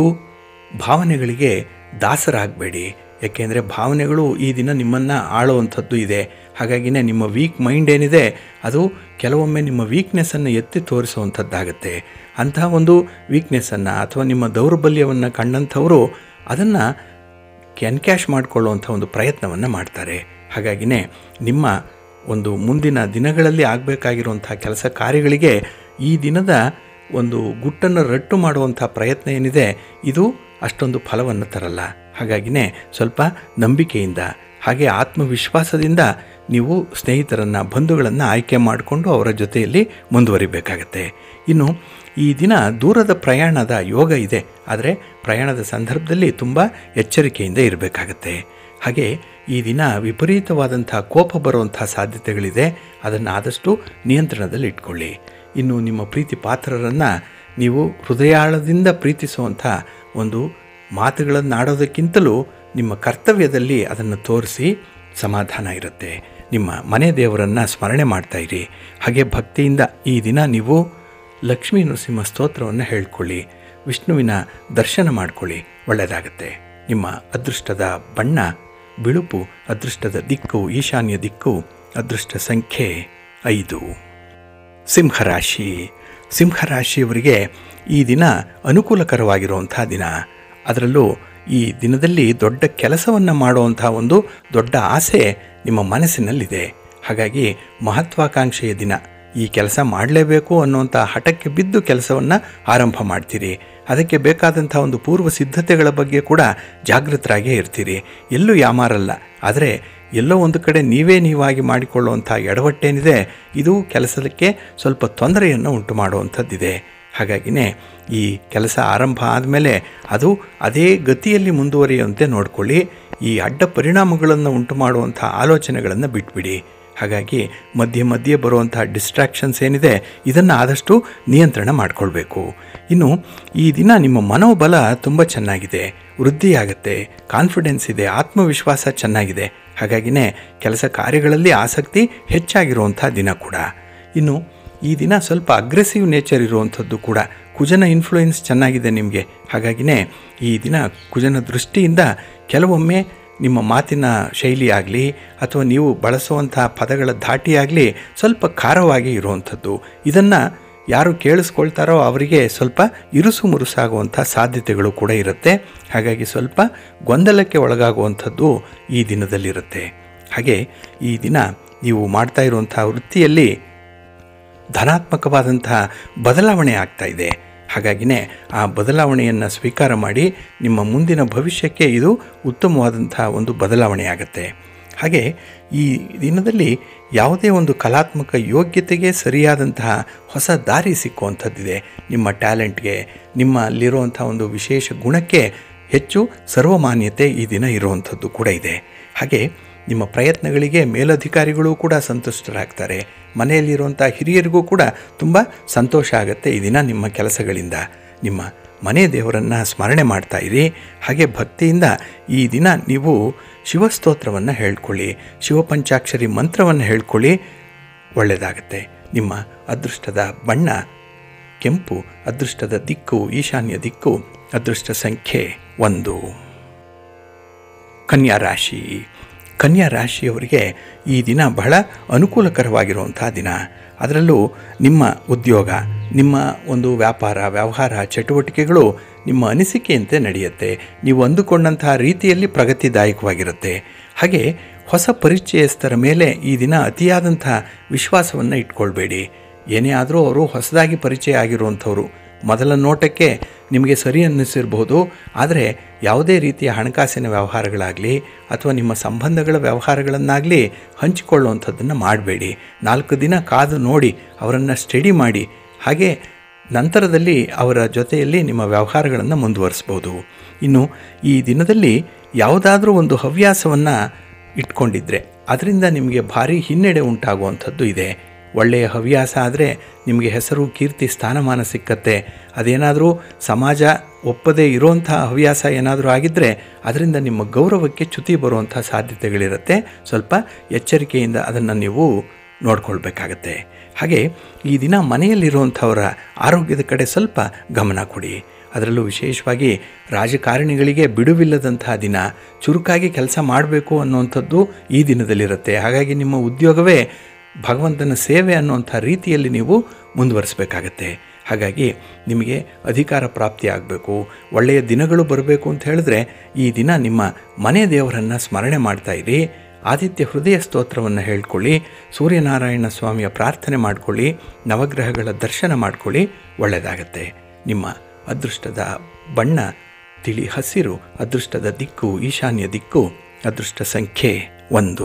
ಭಾವನೆಗಳಿಗೆ ದಾಸರಾಗಬೇಡಿ ಯಾಕೆಂದರೆ ಭಾವನೆಗಳು ಈ ದಿನ ನಿಮ್ಮನ್ನು ಆಳುವಂಥದ್ದು ಇದೆ ಹಾಗಾಗಿನೇ ನಿಮ್ಮ ವೀಕ್ ಮೈಂಡ್ ಏನಿದೆ ಅದು ಕೆಲವೊಮ್ಮೆ ನಿಮ್ಮ ವೀಕ್ನೆಸ್ಸನ್ನು ಎತ್ತಿ ತೋರಿಸುವಂಥದ್ದಾಗತ್ತೆ ಅಂತಹ ಒಂದು ವೀಕ್ನೆಸ್ಸನ್ನು ಅಥವಾ ನಿಮ್ಮ ದೌರ್ಬಲ್ಯವನ್ನು ಕಂಡಂಥವರು ಅದನ್ನು ಕ್ಯಾನ್ಕ್ಯಾಶ್ ಮಾಡಿಕೊಳ್ಳುವಂಥ ಒಂದು ಪ್ರಯತ್ನವನ್ನು ಮಾಡ್ತಾರೆ ಹಾಗಾಗಿನೇ ನಿಮ್ಮ ಒಂದು ಮುಂದಿನ ದಿನಗಳಲ್ಲಿ ಆಗಬೇಕಾಗಿರುವಂಥ ಕೆಲಸ ಕಾರ್ಯಗಳಿಗೆ ಈ ದಿನದ ಒಂದು ಗುಟ್ಟನ್ನು ರಟ್ಟು ಮಾಡುವಂಥ ಪ್ರಯತ್ನ ಏನಿದೆ ಇದು ಅಷ್ಟೊಂದು ಫಲವನ್ನು ತರಲ್ಲ ಹಾಗಾಗಿನೇ ಸ್ವಲ್ಪ ನಂಬಿಕೆಯಿಂದ ಹಾಗೆ ಆತ್ಮವಿಶ್ವಾಸದಿಂದ ನೀವು ಸ್ನೇಹಿತರನ್ನು ಬಂಧುಗಳನ್ನು ಆಯ್ಕೆ ಮಾಡಿಕೊಂಡು ಅವರ ಜೊತೆಯಲ್ಲಿ ಮುಂದುವರಿಬೇಕಾಗತ್ತೆ ಇನ್ನು ಈ ದಿನ ದೂರದ ಪ್ರಯಾಣದ ಯೋಗ ಇದೆ ಆದರೆ ಪ್ರಯಾಣದ ಸಂದರ್ಭದಲ್ಲಿ ತುಂಬ ಎಚ್ಚರಿಕೆಯಿಂದ ಇರಬೇಕಾಗತ್ತೆ ಹಾಗೆ ಈ ದಿನ ವಿಪರೀತವಾದಂಥ ಕೋಪ ಬರುವಂಥ ಸಾಧ್ಯತೆಗಳಿದೆ ಅದನ್ನು ಆದಷ್ಟು ನಿಯಂತ್ರಣದಲ್ಲಿ ಇಟ್ಕೊಳ್ಳಿ ಇನ್ನು ನಿಮ್ಮ ಪ್ರೀತಿ ಪಾತ್ರರನ್ನು ನೀವು ಹೃದಯಾಳದಿಂದ ಪ್ರೀತಿಸುವಂಥ ಒಂದು ಮಾತುಗಳನ್ನು ಆಡೋದಕ್ಕಿಂತಲೂ ನಿಮ್ಮ ಕರ್ತವ್ಯದಲ್ಲಿ ಅದನ್ನು ತೋರಿಸಿ ಸಮಾಧಾನ ಇರುತ್ತೆ ನಿಮ್ಮ ಮನೆ ದೇವರನ್ನು ಸ್ಮರಣೆ ಮಾಡ್ತಾಯಿರಿ ಹಾಗೆ ಭಕ್ತಿಯಿಂದ ಈ ದಿನ ನೀವು ಲಕ್ಷ್ಮೀ ನರಸಿಂಹ ಸ್ತೋತ್ರವನ್ನು ಹೇಳ್ಕೊಳ್ಳಿ ವಿಷ್ಣುವಿನ ದರ್ಶನ ಮಾಡ್ಕೊಳ್ಳಿ ಒಳ್ಳೆಯದಾಗತ್ತೆ ನಿಮ್ಮ ಅದೃಷ್ಟದ ಬಣ್ಣ ಬಿಳುಪು ಅದೃಷ್ಟದ ದಿಕ್ಕು ಈಶಾನ್ಯ ದಿಕ್ಕು ಅದೃಷ್ಟ ಸಂಖ್ಯೆ ಐದು ಸಿಂಹರಾಶಿ ಸಿಂಹರಾಶಿಯವರಿಗೆ ಈ ದಿನ ಅನುಕೂಲಕರವಾಗಿರುವಂಥ ದಿನ ಅದರಲ್ಲೂ ಈ ದಿನದಲ್ಲಿ ದೊಡ್ಡ ಕೆಲಸವನ್ನು ಮಾಡುವಂಥ ಒಂದು ದೊಡ್ಡ ಆಸೆ ನಿಮ್ಮ ಮನಸ್ಸಿನಲ್ಲಿದೆ ಹಾಗಾಗಿ ಮಹತ್ವಾಕಾಂಕ್ಷೆಯ ದಿನ ಈ ಕೆಲಸ ಮಾಡಲೇಬೇಕು ಅನ್ನುವಂಥ ಹಠಕ್ಕೆ ಬಿದ್ದು ಕೆಲಸವನ್ನು ಆರಂಭ ಮಾಡ್ತೀರಿ ಅದಕ್ಕೆ ಬೇಕಾದಂಥ ಒಂದು ಪೂರ್ವ ಸಿದ್ಧತೆಗಳ ಬಗ್ಗೆ ಕೂಡ ಜಾಗೃತರಾಗೇ ಇರ್ತೀರಿ ಎಲ್ಲೂ ಯಾಮಾರಲ್ಲ ಆದರೆ ಎಲ್ಲೋ ಒಂದು ಕಡೆ ನೀವೇ ನೀವಾಗಿ ಮಾಡಿಕೊಳ್ಳುವಂಥ ಎಡವಟ್ಟೇನಿದೆ ಇದು ಕೆಲಸಕ್ಕೆ ಸ್ವಲ್ಪ ತೊಂದರೆಯನ್ನು ಉಂಟು ಮಾಡುವಂಥದ್ದಿದೆ ಹಾಗಾಗಿನೇ ಈ ಕೆಲಸ ಆರಂಭ ಆದಮೇಲೆ ಅದು ಅದೇ ಗತಿಯಲ್ಲಿ ಮುಂದುವರಿಯುವಂತೆ ನೋಡ್ಕೊಳ್ಳಿ ಈ ಅಡ್ಡ ಪರಿಣಾಮಗಳನ್ನು ಉಂಟು ಮಾಡುವಂಥ ಆಲೋಚನೆಗಳನ್ನು ಬಿಟ್ಬಿಡಿ ಹಾಗಾಗಿ ಮಧ್ಯೆ ಮಧ್ಯೆ ಬರುವಂಥ ಡಿಸ್ಟ್ರಾಕ್ಷನ್ಸ್ ಏನಿದೆ ಇದನ್ನು ಆದಷ್ಟು ನಿಯಂತ್ರಣ ಮಾಡಿಕೊಳ್ಬೇಕು ಇನ್ನು ಈ ದಿನ ನಿಮ್ಮ ಮನೋಬಲ ತುಂಬ ಚೆನ್ನಾಗಿದೆ ವೃದ್ಧಿಯಾಗುತ್ತೆ ಕಾನ್ಫಿಡೆನ್ಸ್ ಇದೆ ಆತ್ಮವಿಶ್ವಾಸ ಚೆನ್ನಾಗಿದೆ ಹಾಗಾಗಿನೇ ಕೆಲಸ ಕಾರ್ಯಗಳಲ್ಲಿ ಆಸಕ್ತಿ ಹೆಚ್ಚಾಗಿರುವಂಥ ದಿನ ಕೂಡ ಇನ್ನು ಈ ದಿನ ಸ್ವಲ್ಪ ಅಗ್ರೆಸಿವ್ ನೇಚರ್ ಇರುವಂಥದ್ದು ಕೂಡ ಕುಜನ ಇನ್ಫ್ಲೂಯೆನ್ಸ್ ಚೆನ್ನಾಗಿದೆ ನಿಮಗೆ ಹಾಗಾಗಿನೇ ಈ ದಿನ ಕುಜನ ದೃಷ್ಟಿಯಿಂದ ಕೆಲವೊಮ್ಮೆ ನಿಮ್ಮ ಮಾತಿನ ಶೈಲಿ ಆಗಲಿ ಅಥವಾ ನೀವು ಬಳಸುವಂಥ ಪದಗಳ ಧಾಟಿಯಾಗಲಿ ಸ್ವಲ್ಪ ಖಾರವಾಗಿ ಇರುವಂಥದ್ದು ಇದನ್ನು ಯಾರು ಕೇಳಿಸ್ಕೊಳ್ತಾರೋ ಅವರಿಗೆ ಸ್ವಲ್ಪ ಇರುಸು ಮುರುಸಾಗುವಂಥ ಸಾಧ್ಯತೆಗಳು ಕೂಡ ಇರುತ್ತೆ ಹಾಗಾಗಿ ಸ್ವಲ್ಪ ಗೊಂದಲಕ್ಕೆ ಒಳಗಾಗುವಂಥದ್ದು ಈ ದಿನದಲ್ಲಿರುತ್ತೆ ಹಾಗೆ ಈ ದಿನ ನೀವು ಮಾಡ್ತಾ ಇರುವಂಥ ವೃತ್ತಿಯಲ್ಲಿ ಧನಾತ್ಮಕವಾದಂಥ ಬದಲಾವಣೆ ಆಗ್ತಾ ಇದೆ ಹಾಗಾಗಿನೇ ಆ ಬದಲಾವಣೆಯನ್ನು ಸ್ವೀಕಾರ ಮಾಡಿ ನಿಮ್ಮ ಮುಂದಿನ ಭವಿಷ್ಯಕ್ಕೆ ಇದು ಉತ್ತಮವಾದಂಥ ಒಂದು ಬದಲಾವಣೆ ಆಗುತ್ತೆ ಹಾಗೆ ಈ ದಿನದಲ್ಲಿ ಯಾವುದೇ ಒಂದು ಕಲಾತ್ಮಕ ಯೋಗ್ಯತೆಗೆ ಸರಿಯಾದಂತಹ ಹೊಸ ದಾರಿ ಸಿಕ್ಕುವಂಥದ್ದಿದೆ ನಿಮ್ಮ ಟ್ಯಾಲೆಂಟ್ಗೆ ನಿಮ್ಮಲ್ಲಿರುವಂಥ ಒಂದು ವಿಶೇಷ ಗುಣಕ್ಕೆ ಹೆಚ್ಚು ಸರ್ವಮಾನ್ಯತೆ ಈ ದಿನ ಇರುವಂಥದ್ದು ಕೂಡ ಇದೆ ಹಾಗೆ ನಿಮ್ಮ ಪ್ರಯತ್ನಗಳಿಗೆ ಮೇಲಧಿಕಾರಿಗಳು ಕೂಡ ಸಂತುಷ್ಟರಾಗ್ತಾರೆ ಮನೆಯಲ್ಲಿರುವಂಥ ಹಿರಿಯರಿಗೂ ಕೂಡ ತುಂಬ ಸಂತೋಷ ಆಗುತ್ತೆ ಈ ದಿನ ನಿಮ್ಮ ಕೆಲಸಗಳಿಂದ ನಿಮ್ಮ ಮನೆ ದೇವರನ್ನು ಸ್ಮರಣೆ ಮಾಡ್ತಾ ಇರಿ ಹಾಗೆ ಭಕ್ತಿಯಿಂದ ಈ ದಿನ ನೀವು ಶಿವಸ್ತೋತ್ರವನ್ನು ಹೇಳ್ಕೊಳ್ಳಿ ಶಿವಪಂಚಾಕ್ಷರಿ ಮಂತ್ರವನ್ನು ಹೇಳ್ಕೊಳ್ಳಿ ಒಳ್ಳೆಯದಾಗತ್ತೆ ನಿಮ್ಮ ಅದೃಷ್ಟದ ಬಣ್ಣ ಕೆಂಪು ಅದೃಷ್ಟದ ದಿಕ್ಕು ಈಶಾನ್ಯ ದಿಕ್ಕು ಅದೃಷ್ಟ ಸಂಖ್ಯೆ ಒಂದು ಕನ್ಯಾ ರಾಶಿ ಕನ್ಯಾ ರಾಶಿಯವರಿಗೆ ಈ ದಿನ ಬಹಳ ಅನುಕೂಲಕರವಾಗಿರುವಂಥ ದಿನ ಅದರಲ್ಲೂ ನಿಮ್ಮ ಉದ್ಯೋಗ ನಿಮ್ಮ ಒಂದು ವ್ಯಾಪಾರ ವ್ಯವಹಾರ ಚಟುವಟಿಕೆಗಳು ನಿಮ್ಮ ಅನಿಸಿಕೆಯಂತೆ ನಡೆಯುತ್ತೆ ನೀವು ಅಂದುಕೊಂಡಂತಹ ರೀತಿಯಲ್ಲಿ ಪ್ರಗತಿದಾಯಕವಾಗಿರುತ್ತೆ ಹಾಗೆ ಹೊಸ ಪರಿಚಯಸ್ಥರ ಮೇಲೆ ಈ ದಿನ ಅತಿಯಾದಂಥ ವಿಶ್ವಾಸವನ್ನು ಇಟ್ಕೊಳ್ಬೇಡಿ ಏನೇ ಆದರೂ ಅವರು ಹೊಸದಾಗಿ ಪರಿಚಯ ಆಗಿರುವಂಥವ್ರು ಮೊದಲ ನೋಟಕ್ಕೆ ನಿಮಗೆ ಸರಿ ಅನ್ನಿಸಿರ್ಬೋದು ಆದರೆ ಯಾವುದೇ ರೀತಿಯ ಹಣಕಾಸಿನ ವ್ಯವಹಾರಗಳಾಗಲಿ ಅಥವಾ ನಿಮ್ಮ ಸಂಬಂಧಗಳ ವ್ಯವಹಾರಗಳನ್ನಾಗಲಿ ಹಂಚಿಕೊಳ್ಳುವಂಥದ್ದನ್ನು ಮಾಡಬೇಡಿ ನಾಲ್ಕು ದಿನ ಕಾದು ನೋಡಿ ಅವರನ್ನು ಸ್ಟಡಿ ಮಾಡಿ ಹಾಗೆ ನಂತರದಲ್ಲಿ ಅವರ ಜೊತೆಯಲ್ಲಿ ನಿಮ್ಮ ವ್ಯವಹಾರಗಳನ್ನು ಮುಂದುವರಿಸ್ಬೋದು ಇನ್ನು ಈ ದಿನದಲ್ಲಿ ಯಾವುದಾದ್ರೂ ಒಂದು ಹವ್ಯಾಸವನ್ನು ಇಟ್ಕೊಂಡಿದ್ರೆ ಅದರಿಂದ ನಿಮಗೆ ಭಾರಿ ಹಿನ್ನಡೆ ಉಂಟಾಗುವಂಥದ್ದು ಇದೆ ಒಳ್ಳೆಯ ಹವ್ಯಾಸ ಆದರೆ ನಿಮಗೆ ಹೆಸರು ಕೀರ್ತಿ ಸ್ಥಾನಮಾನ ಸಿಕ್ಕತ್ತೆ ಅದೇನಾದರೂ ಸಮಾಜ ಒಪ್ಪದೇ ಇರುವಂಥ ಹವ್ಯಾಸ ಏನಾದರೂ ಆಗಿದ್ದರೆ ಅದರಿಂದ ನಿಮ್ಮ ಗೌರವಕ್ಕೆ ಚ್ಯುತಿ ಬರುವಂಥ ಸಾಧ್ಯತೆಗಳಿರುತ್ತೆ ಸ್ವಲ್ಪ ಎಚ್ಚರಿಕೆಯಿಂದ ಅದನ್ನು ನೀವು ನೋಡ್ಕೊಳ್ಬೇಕಾಗತ್ತೆ ಹಾಗೆ ಈ ದಿನ ಮನೆಯಲ್ಲಿರುವಂಥವರ ಆರೋಗ್ಯದ ಕಡೆ ಸ್ವಲ್ಪ ಗಮನ ಕೊಡಿ ಅದರಲ್ಲೂ ವಿಶೇಷವಾಗಿ ರಾಜಕಾರಣಿಗಳಿಗೆ ಬಿಡುವಿಲ್ಲದಂತಹ ದಿನ ಚುರುಕಾಗಿ ಕೆಲಸ ಮಾಡಬೇಕು ಅನ್ನುವಂಥದ್ದು ಈ ದಿನದಲ್ಲಿರುತ್ತೆ ಹಾಗಾಗಿ ನಿಮ್ಮ ಉದ್ಯೋಗವೇ ಭಗವಂತನ ಸೇವೆ ಅನ್ನುವಂಥ ರೀತಿಯಲ್ಲಿ ನೀವು ಮುಂದುವರಿಸಬೇಕಾಗತ್ತೆ ಹಾಗಾಗಿ ನಿಮಗೆ ಅಧಿಕಾರ ಪ್ರಾಪ್ತಿ ಆಗಬೇಕು ಒಳ್ಳೆಯ ದಿನಗಳು ಬರಬೇಕು ಅಂತ ಹೇಳಿದ್ರೆ ಈ ದಿನ ನಿಮ್ಮ ಮನೆ ದೇವರನ್ನು ಸ್ಮರಣೆ ಮಾಡ್ತಾ ಇರಿ ಆದಿತ್ಯ ಹೃದಯ ಸ್ತೋತ್ರವನ್ನು ಹೇಳ್ಕೊಳ್ಳಿ ಸೂರ್ಯನಾರಾಯಣ ಸ್ವಾಮಿಯ ಪ್ರಾರ್ಥನೆ ಮಾಡಿಕೊಳ್ಳಿ ನವಗ್ರಹಗಳ ದರ್ಶನ ಮಾಡಿಕೊಳ್ಳಿ ಒಳ್ಳೆಯದಾಗತ್ತೆ ನಿಮ್ಮ ಅದೃಷ್ಟದ ಬಣ್ಣ ತಿಳಿ ಹಸಿರು ಅದೃಷ್ಟದ ದಿಕ್ಕು ಈಶಾನ್ಯ ದಿಕ್ಕು ಅದೃಷ್ಟ ಸಂಖ್ಯೆ ಒಂದು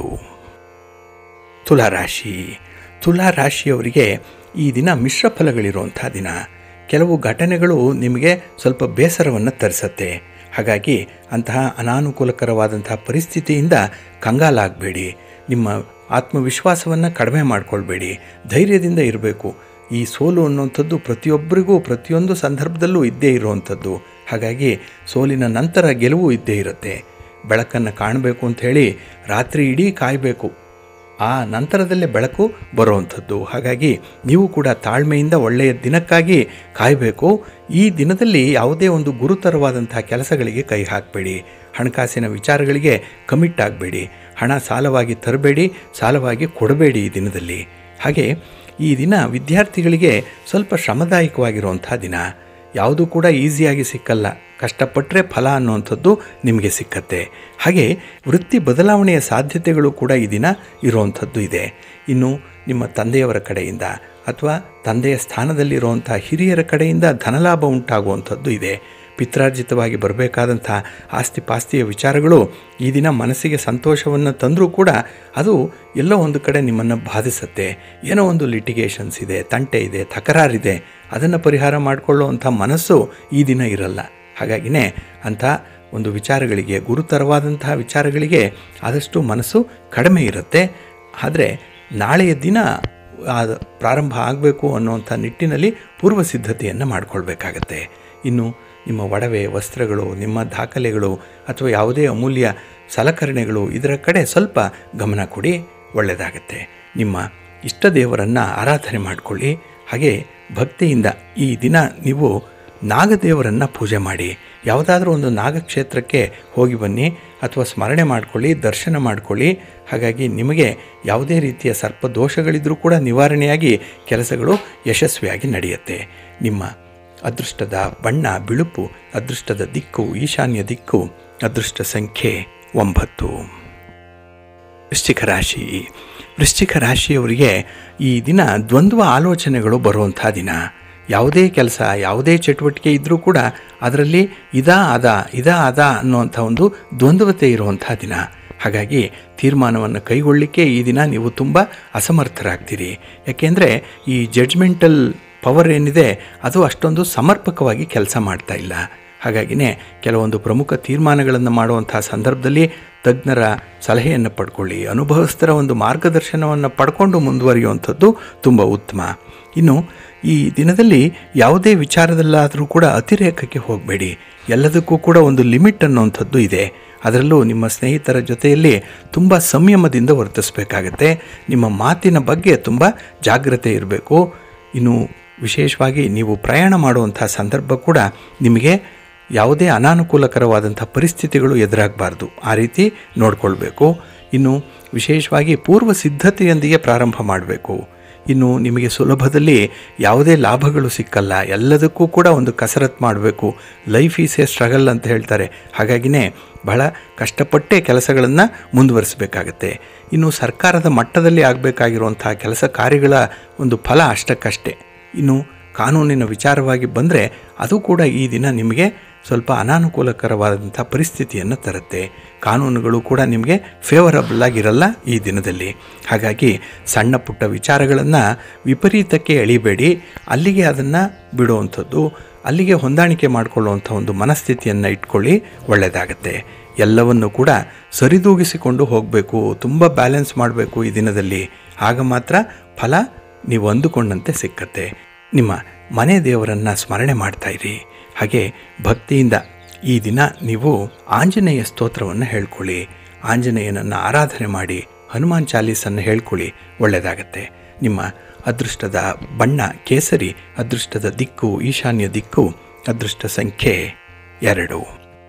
ತುಲಾರಾಶಿ ತುಲಾರಾಶಿಯವರಿಗೆ ಈ ದಿನ ಮಿಶ್ರ ಫಲಗಳಿರುವಂಥ ದಿನ ಕೆಲವು ಘಟನೆಗಳು ನಿಮಗೆ ಸ್ವಲ್ಪ ಬೇಸರವನ್ನು ತರಿಸತ್ತೆ ಹಾಗಾಗಿ ಅಂತಹ ಅನಾನುಕೂಲಕರವಾದಂತಹ ಪರಿಸ್ಥಿತಿಯಿಂದ ಕಂಗಾಲಾಗಬೇಡಿ ನಿಮ್ಮ ಆತ್ಮವಿಶ್ವಾಸವನ್ನು ಕಡಿಮೆ ಮಾಡಿಕೊಳ್ಬೇಡಿ ಧೈರ್ಯದಿಂದ ಇರಬೇಕು ಈ ಸೋಲು ಅನ್ನುವಂಥದ್ದು ಪ್ರತಿಯೊಬ್ಬರಿಗೂ ಪ್ರತಿಯೊಂದು ಸಂದರ್ಭದಲ್ಲೂ ಇದ್ದೇ ಇರುವಂಥದ್ದು ಹಾಗಾಗಿ ಸೋಲಿನ ನಂತರ ಗೆಲುವು ಇದ್ದೇ ಇರುತ್ತೆ ಬೆಳಕನ್ನು ಕಾಣಬೇಕು ಅಂಥೇಳಿ ರಾತ್ರಿ ಇಡೀ ಕಾಯಬೇಕು ಆ ನಂತರದಲ್ಲೇ ಬೆಳಕು ಬರುವಂಥದ್ದು ಹಾಗಾಗಿ ನೀವು ಕೂಡ ತಾಳ್ಮೆಯಿಂದ ಒಳ್ಳೆಯ ದಿನಕ್ಕಾಗಿ ಕಾಯಬೇಕು ಈ ದಿನದಲ್ಲಿ ಯಾವುದೇ ಒಂದು ಗುರುತರವಾದಂತಹ ಕೆಲಸಗಳಿಗೆ ಕೈ ಹಾಕಬೇಡಿ ಹಣಕಾಸಿನ ವಿಚಾರಗಳಿಗೆ ಕಮಿಟ್ ಆಗಬೇಡಿ ಹಣ ಸಾಲವಾಗಿ ತರಬೇಡಿ ಸಾಲವಾಗಿ ಕೊಡಬೇಡಿ ಈ ದಿನದಲ್ಲಿ ಹಾಗೆ ಈ ದಿನ ವಿದ್ಯಾರ್ಥಿಗಳಿಗೆ ಸ್ವಲ್ಪ ಶ್ರಮದಾಯಕವಾಗಿರುವಂಥ ದಿನ ಯಾವುದೂ ಕೂಡ ಈಸಿಯಾಗಿ ಸಿಕ್ಕಲ್ಲ ಕಷ್ಟಪಟ್ಟರೆ ಫಲ ಅನ್ನುವಂಥದ್ದು ನಿಮಗೆ ಸಿಕ್ಕತ್ತೆ ಹಾಗೆ ವೃತ್ತಿ ಬದಲಾವಣೆಯ ಸಾಧ್ಯತೆಗಳು ಕೂಡ ಈ ದಿನ ಇರುವಂಥದ್ದು ಇದೆ ಇನ್ನು ನಿಮ್ಮ ತಂದೆಯವರ ಕಡೆಯಿಂದ ಅಥವಾ ತಂದೆಯ ಸ್ಥಾನದಲ್ಲಿರುವಂಥ ಹಿರಿಯರ ಕಡೆಯಿಂದ ಧನಲಾಭ ಉಂಟಾಗುವಂಥದ್ದು ಇದೆ ಪಿತ್ರಾರ್ಜಿತವಾಗಿ ಬರಬೇಕಾದಂಥ ಆಸ್ತಿ ಪಾಸ್ತಿಯ ವಿಚಾರಗಳು ಈ ದಿನ ಮನಸ್ಸಿಗೆ ಸಂತೋಷವನ್ನು ತಂದರೂ ಕೂಡ ಅದು ಎಲ್ಲೋ ಒಂದು ಕಡೆ ನಿಮ್ಮನ್ನು ಬಾಧಿಸುತ್ತೆ ಏನೋ ಒಂದು ಲಿಟಿಗೇಷನ್ಸ್ ಇದೆ ತಂಟೆ ಇದೆ ತಕರಾರಿದೆ ಅದನ್ನು ಪರಿಹಾರ ಮಾಡಿಕೊಳ್ಳುವಂಥ ಮನಸ್ಸು ಈ ದಿನ ಇರಲ್ಲ ಹಾಗಾಗಿನೇ ಅಂಥ ಒಂದು ವಿಚಾರಗಳಿಗೆ ಗುರುತರವಾದಂತಹ ವಿಚಾರಗಳಿಗೆ ಆದಷ್ಟು ಮನಸ್ಸು ಕಡಿಮೆ ಇರುತ್ತೆ ಆದರೆ ನಾಳೆಯ ದಿನ ಅದು ಪ್ರಾರಂಭ ಆಗಬೇಕು ಅನ್ನುವಂಥ ನಿಟ್ಟಿನಲ್ಲಿ ಪೂರ್ವ ಸಿದ್ಧತೆಯನ್ನು ಮಾಡಿಕೊಳ್ಬೇಕಾಗತ್ತೆ ಇನ್ನು ನಿಮ್ಮ ಒಡವೆ ವಸ್ತ್ರಗಳು ನಿಮ್ಮ ದಾಖಲೆಗಳು ಅಥವಾ ಯಾವುದೇ ಅಮೂಲ್ಯ ಸಲಕರಣೆಗಳು ಇದರ ಕಡೆ ಸ್ವಲ್ಪ ಗಮನ ಕೊಡಿ ಒಳ್ಳೆಯದಾಗತ್ತೆ ನಿಮ್ಮ ಇಷ್ಟ ದೇವರನ್ನು ಆರಾಧನೆ ಮಾಡಿಕೊಳ್ಳಿ ಹಾಗೆ ಭಕ್ತಿಯಿಂದ ಈ ದಿನ ನೀವು ನಾಗದೇವರನ್ನು ಪೂಜೆ ಮಾಡಿ ಯಾವುದಾದ್ರೂ ಒಂದು ನಾಗಕ್ಷೇತ್ರಕ್ಕೆ ಹೋಗಿ ಬನ್ನಿ ಅಥವಾ ಸ್ಮರಣೆ ಮಾಡಿಕೊಳ್ಳಿ ದರ್ಶನ ಮಾಡಿಕೊಳ್ಳಿ ಹಾಗಾಗಿ ನಿಮಗೆ ಯಾವುದೇ ರೀತಿಯ ಸರ್ಪ ದೋಷಗಳಿದ್ರೂ ಕೂಡ ನಿವಾರಣೆಯಾಗಿ ಕೆಲಸಗಳು ಯಶಸ್ವಿಯಾಗಿ ನಡೆಯುತ್ತೆ ನಿಮ್ಮ ಅದೃಷ್ಟದ ಬಣ್ಣ ಬಿಳುಪು ಅದೃಷ್ಟದ ದಿಕ್ಕು ಈಶಾನ್ಯ ದಿಕ್ಕು ಅದೃಷ್ಟ ಸಂಖ್ಯೆ ಒಂಬತ್ತು ವೃಶ್ಚಿಕ ರಾಶಿ ವೃಶ್ಚಿಕ ರಾಶಿಯವರಿಗೆ ಈ ದಿನ ದ್ವಂದ್ವ ಆಲೋಚನೆಗಳು ಬರುವಂಥ ದಿನ ಯಾವುದೇ ಕೆಲಸ ಯಾವುದೇ ಚಟುವಟಿಕೆ ಇದ್ದರೂ ಕೂಡ ಅದರಲ್ಲಿ ಇದಾ ಅದ ಇದಾ ಅದ ಅನ್ನುವಂಥ ಒಂದು ದ್ವಂದ್ವತೆ ಇರುವಂಥ ದಿನ ಹಾಗಾಗಿ ತೀರ್ಮಾನವನ್ನು ಕೈಗೊಳ್ಳಲಿಕ್ಕೆ ಈ ದಿನ ನೀವು ತುಂಬ ಅಸಮರ್ಥರಾಗ್ತೀರಿ ಯಾಕೆಂದರೆ ಈ ಜಡ್ಜ್ಮೆಂಟಲ್ ಪವರ್ ಏನಿದೆ ಅದು ಅಷ್ಟೊಂದು ಸಮರ್ಪಕವಾಗಿ ಕೆಲಸ ಮಾಡ್ತಾ ಇಲ್ಲ ಹಾಗಾಗಿನೇ ಕೆಲವೊಂದು ಪ್ರಮುಖ ತೀರ್ಮಾನಗಳನ್ನು ಮಾಡುವಂಥ ಸಂದರ್ಭದಲ್ಲಿ ತಜ್ಞರ ಸಲಹೆಯನ್ನು ಪಡ್ಕೊಳ್ಳಿ ಅನುಭವಸ್ಥರ ಒಂದು ಮಾರ್ಗದರ್ಶನವನ್ನು ಪಡ್ಕೊಂಡು ಮುಂದುವರಿಯುವಂಥದ್ದು ತುಂಬ ಉತ್ತಮ ಇನ್ನು ಈ ದಿನದಲ್ಲಿ ಯಾವುದೇ ವಿಚಾರದಲ್ಲಾದರೂ ಕೂಡ ಅತಿರೇಕಕ್ಕೆ ಹೋಗಬೇಡಿ ಎಲ್ಲದಕ್ಕೂ ಕೂಡ ಒಂದು ಲಿಮಿಟ್ ಅನ್ನುವಂಥದ್ದು ಇದೆ ಅದರಲ್ಲೂ ನಿಮ್ಮ ಸ್ನೇಹಿತರ ಜೊತೆಯಲ್ಲಿ ತುಂಬ ಸಂಯಮದಿಂದ ವರ್ತಿಸಬೇಕಾಗತ್ತೆ ನಿಮ್ಮ ಮಾತಿನ ಬಗ್ಗೆ ತುಂಬ ಜಾಗ್ರತೆ ಇರಬೇಕು ಇನ್ನು ವಿಶೇಷವಾಗಿ ನೀವು ಪ್ರಯಾಣ ಮಾಡುವಂಥ ಸಂದರ್ಭ ಕೂಡ ನಿಮಗೆ ಯಾವುದೇ ಅನಾನುಕೂಲಕರವಾದಂಥ ಪರಿಸ್ಥಿತಿಗಳು ಎದುರಾಗಬಾರ್ದು ಆ ರೀತಿ ನೋಡಿಕೊಳ್ಬೇಕು ಇನ್ನು ವಿಶೇಷವಾಗಿ ಪೂರ್ವ ಸಿದ್ಧತೆಯೊಂದಿಗೆ ಪ್ರಾರಂಭ ಮಾಡಬೇಕು ಇನ್ನು ನಿಮಗೆ ಸುಲಭದಲ್ಲಿ ಯಾವುದೇ ಲಾಭಗಳು ಸಿಕ್ಕಲ್ಲ ಎಲ್ಲದಕ್ಕೂ ಕೂಡ ಒಂದು ಕಸರತ್ತು ಮಾಡಬೇಕು ಲೈಫ್ ಈಸ್ ಎ ಸ್ಟ್ರಗಲ್ ಅಂತ ಹೇಳ್ತಾರೆ ಹಾಗಾಗಿನೇ ಬಹಳ ಕಷ್ಟಪಟ್ಟೇ ಕೆಲಸಗಳನ್ನು ಮುಂದುವರಿಸಬೇಕಾಗತ್ತೆ ಇನ್ನು ಸರ್ಕಾರದ ಮಟ್ಟದಲ್ಲಿ ಆಗಬೇಕಾಗಿರುವಂಥ ಕೆಲಸ ಕಾರ್ಯಗಳ ಒಂದು ಫಲ ಅಷ್ಟಕ್ಕಷ್ಟೇ ಇನ್ನು ಕಾನೂನಿನ ವಿಚಾರವಾಗಿ ಬಂದರೆ ಅದು ಕೂಡ ಈ ದಿನ ನಿಮಗೆ ಸ್ವಲ್ಪ ಅನಾನುಕೂಲಕರವಾದಂಥ ಪರಿಸ್ಥಿತಿಯನ್ನು ತರುತ್ತೆ ಕಾನೂನುಗಳು ಕೂಡ ನಿಮಗೆ ಫೇವರಬಲ್ ಆಗಿರಲ್ಲ ಈ ದಿನದಲ್ಲಿ ಹಾಗಾಗಿ ಸಣ್ಣ ಪುಟ್ಟ ವಿಚಾರಗಳನ್ನು ವಿಪರೀತಕ್ಕೆ ಎಳಿಬೇಡಿ ಅಲ್ಲಿಗೆ ಅದನ್ನು ಬಿಡುವಂಥದ್ದು ಅಲ್ಲಿಗೆ ಹೊಂದಾಣಿಕೆ ಮಾಡಿಕೊಳ್ಳುವಂಥ ಒಂದು ಮನಸ್ಥಿತಿಯನ್ನು ಇಟ್ಕೊಳ್ಳಿ ಒಳ್ಳೆಯದಾಗತ್ತೆ ಎಲ್ಲವನ್ನು ಕೂಡ ಸರಿದೂಗಿಸಿಕೊಂಡು ಹೋಗಬೇಕು ತುಂಬ ಬ್ಯಾಲೆನ್ಸ್ ಮಾಡಬೇಕು ಈ ದಿನದಲ್ಲಿ ಆಗ ಮಾತ್ರ ಫಲ ನೀವು ಅಂದುಕೊಂಡಂತೆ ಸಿಕ್ಕತ್ತೆ ನಿಮ್ಮ ಮನೆ ದೇವರನ್ನು ಸ್ಮರಣೆ ಮಾಡ್ತಾ ಇರಿ ಹಾಗೆ ಭಕ್ತಿಯಿಂದ ಈ ದಿನ ನೀವು ಆಂಜನೇಯ ಸ್ತೋತ್ರವನ್ನು ಹೇಳ್ಕೊಳ್ಳಿ ಆಂಜನೇಯನನ್ನು ಆರಾಧನೆ ಮಾಡಿ ಹನುಮಾನ್ ಚಾಲೀಸನ್ನು ಹೇಳ್ಕೊಳ್ಳಿ ಒಳ್ಳೆಯದಾಗತ್ತೆ ನಿಮ್ಮ ಅದೃಷ್ಟದ ಬಣ್ಣ ಕೇಸರಿ ಅದೃಷ್ಟದ ದಿಕ್ಕು ಈಶಾನ್ಯ ದಿಕ್ಕು ಅದೃಷ್ಟ ಸಂಖ್ಯೆ ಎರಡು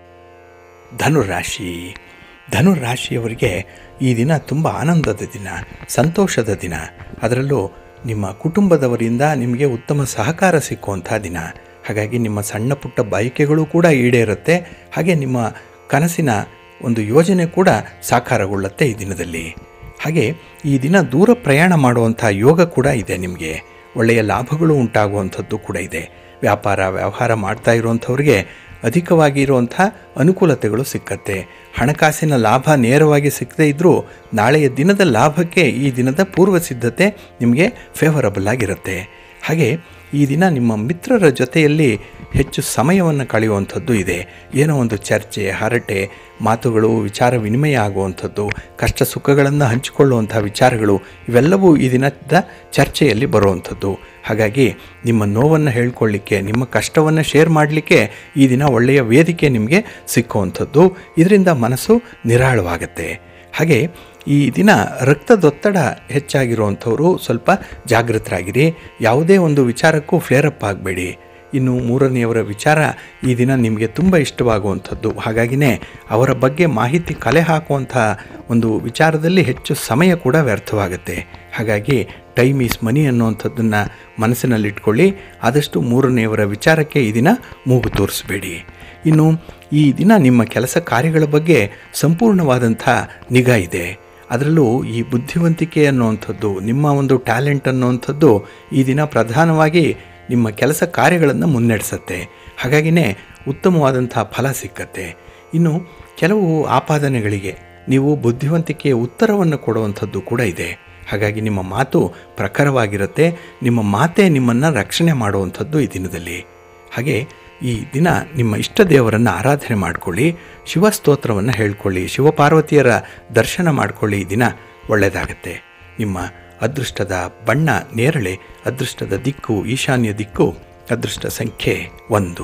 ಧನುರಾಶಿ ಧನುರಾಶಿಯವರಿಗೆ ಈ ದಿನ ತುಂಬ ಆನಂದದ ದಿನ ಸಂತೋಷದ ದಿನ ಅದರಲ್ಲೂ ನಿಮ್ಮ ಕುಟುಂಬದವರಿಂದ ನಿಮಗೆ ಉತ್ತಮ ಸಹಕಾರ ಸಿಕ್ಕುವಂಥ ದಿನ ಹಾಗಾಗಿ ನಿಮ್ಮ ಸಣ್ಣ ಪುಟ್ಟ ಬಯಕೆಗಳು ಕೂಡ ಈಡೇರುತ್ತೆ ಹಾಗೆ ನಿಮ್ಮ ಕನಸಿನ ಒಂದು ಯೋಜನೆ ಕೂಡ ಸಾಕಾರಗೊಳ್ಳುತ್ತೆ ಈ ದಿನದಲ್ಲಿ ಹಾಗೆ ಈ ದಿನ ದೂರ ಪ್ರಯಾಣ ಮಾಡುವಂಥ ಯೋಗ ಕೂಡ ಇದೆ ನಿಮಗೆ ಒಳ್ಳೆಯ ಲಾಭಗಳು ಉಂಟಾಗುವಂಥದ್ದು ಕೂಡ ಇದೆ ವ್ಯಾಪಾರ ವ್ಯವಹಾರ ಮಾಡ್ತಾ ಇರುವಂಥವ್ರಿಗೆ ಅಧಿಕವಾಗಿ ಇರುವಂಥ ಅನುಕೂಲತೆಗಳು ಸಿಕ್ಕತ್ತೆ ಹಣಕಾಸಿನ ಲಾಭ ನೇರವಾಗಿ ಸಿಕ್ಕದೇ ಇದ್ದರೂ ನಾಳೆಯ ದಿನದ ಲಾಭಕ್ಕೆ ಈ ದಿನದ ಪೂರ್ವ ಸಿದ್ಧತೆ ನಿಮಗೆ ಫೇವರಬಲ್ ಆಗಿರುತ್ತೆ ಹಾಗೆ ಈ ದಿನ ನಿಮ್ಮ ಮಿತ್ರರ ಜೊತೆಯಲ್ಲಿ ಹೆಚ್ಚು ಸಮಯವನ್ನು ಕಳೆಯುವಂಥದ್ದು ಇದೆ ಏನೋ ಒಂದು ಚರ್ಚೆ ಹರಟೆ ಮಾತುಗಳು ವಿಚಾರ ವಿನಿಮಯ ಆಗುವಂಥದ್ದು ಕಷ್ಟ ಸುಖಗಳನ್ನು ಹಂಚಿಕೊಳ್ಳುವಂಥ ವಿಚಾರಗಳು ಇವೆಲ್ಲವೂ ಈ ದಿನದ ಚರ್ಚೆಯಲ್ಲಿ ಬರುವಂಥದ್ದು ಹಾಗಾಗಿ ನಿಮ್ಮ ನೋವನ್ನು ಹೇಳ್ಕೊಳ್ಳಿಕ್ಕೆ ನಿಮ್ಮ ಕಷ್ಟವನ್ನು ಶೇರ್ ಮಾಡಲಿಕ್ಕೆ ಈ ದಿನ ಒಳ್ಳೆಯ ವೇದಿಕೆ ನಿಮಗೆ ಸಿಕ್ಕುವಂಥದ್ದು ಇದರಿಂದ ಮನಸ್ಸು ನಿರಾಳವಾಗುತ್ತೆ ಹಾಗೆ ಈ ದಿನ ರಕ್ತದೊತ್ತಡ ಹೆಚ್ಚಾಗಿರುವಂಥವರು ಸ್ವಲ್ಪ ಜಾಗೃತರಾಗಿರಿ ಯಾವುದೇ ಒಂದು ವಿಚಾರಕ್ಕೂ ಫ್ಲೇರಪ್ ಆಗಬೇಡಿ ಇನ್ನು ಮೂರನೆಯವರ ವಿಚಾರ ಈ ದಿನ ನಿಮಗೆ ತುಂಬ ಇಷ್ಟವಾಗುವಂಥದ್ದು ಹಾಗಾಗಿನೇ ಅವರ ಬಗ್ಗೆ ಮಾಹಿತಿ ಕಲೆ ಹಾಕುವಂಥ ಒಂದು ವಿಚಾರದಲ್ಲಿ ಹೆಚ್ಚು ಸಮಯ ಕೂಡ ವ್ಯರ್ಥವಾಗುತ್ತೆ ಹಾಗಾಗಿ ಟೈಮ್ ಈಸ್ ಮನಿ ಅನ್ನುವಂಥದ್ದನ್ನು ಮನಸ್ಸಿನಲ್ಲಿಟ್ಕೊಳ್ಳಿ ಆದಷ್ಟು ಮೂರನೆಯವರ ವಿಚಾರಕ್ಕೆ ಈ ದಿನ ಮೂಗು ತೋರಿಸಬೇಡಿ ಇನ್ನು ಈ ದಿನ ನಿಮ್ಮ ಕೆಲಸ ಕಾರ್ಯಗಳ ಬಗ್ಗೆ ಸಂಪೂರ್ಣವಾದಂಥ ನಿಗಾ ಇದೆ ಅದರಲ್ಲೂ ಈ ಬುದ್ಧಿವಂತಿಕೆ ಅನ್ನುವಂಥದ್ದು ನಿಮ್ಮ ಒಂದು ಟ್ಯಾಲೆಂಟ್ ಅನ್ನುವಂಥದ್ದು ಈ ದಿನ ಪ್ರಧಾನವಾಗಿ ನಿಮ್ಮ ಕೆಲಸ ಕಾರ್ಯಗಳನ್ನು ಮುನ್ನಡೆಸುತ್ತೆ ಹಾಗಾಗಿನೇ ಉತ್ತಮವಾದಂಥ ಫಲ ಸಿಕ್ಕತ್ತೆ ಇನ್ನು ಕೆಲವು ಆಪಾದನೆಗಳಿಗೆ ನೀವು ಬುದ್ಧಿವಂತಿಕೆಯ ಉತ್ತರವನ್ನು ಕೊಡುವಂಥದ್ದು ಕೂಡ ಇದೆ ಹಾಗಾಗಿ ನಿಮ್ಮ ಮಾತು ಪ್ರಖರವಾಗಿರುತ್ತೆ ನಿಮ್ಮ ಮಾತೇ ನಿಮ್ಮನ್ನು ರಕ್ಷಣೆ ಮಾಡುವಂಥದ್ದು ಈ ದಿನದಲ್ಲಿ ಹಾಗೆ ಈ ದಿನ ನಿಮ್ಮ ಇಷ್ಟ ದೇವರನ್ನು ಆರಾಧನೆ ಮಾಡಿಕೊಳ್ಳಿ ಶಿವಸ್ತೋತ್ರವನ್ನು ಹೇಳ್ಕೊಳ್ಳಿ ಶಿವಪಾರ್ವತಿಯರ ದರ್ಶನ ಮಾಡಿಕೊಳ್ಳಿ ಈ ದಿನ ಒಳ್ಳೆಯದಾಗತ್ತೆ ನಿಮ್ಮ ಅದೃಷ್ಟದ ಬಣ್ಣ ನೇರಳೆ ಅದೃಷ್ಟದ ದಿಕ್ಕು ಈಶಾನ್ಯ ದಿಕ್ಕು ಅದೃಷ್ಟ ಸಂಖ್ಯೆ ಒಂದು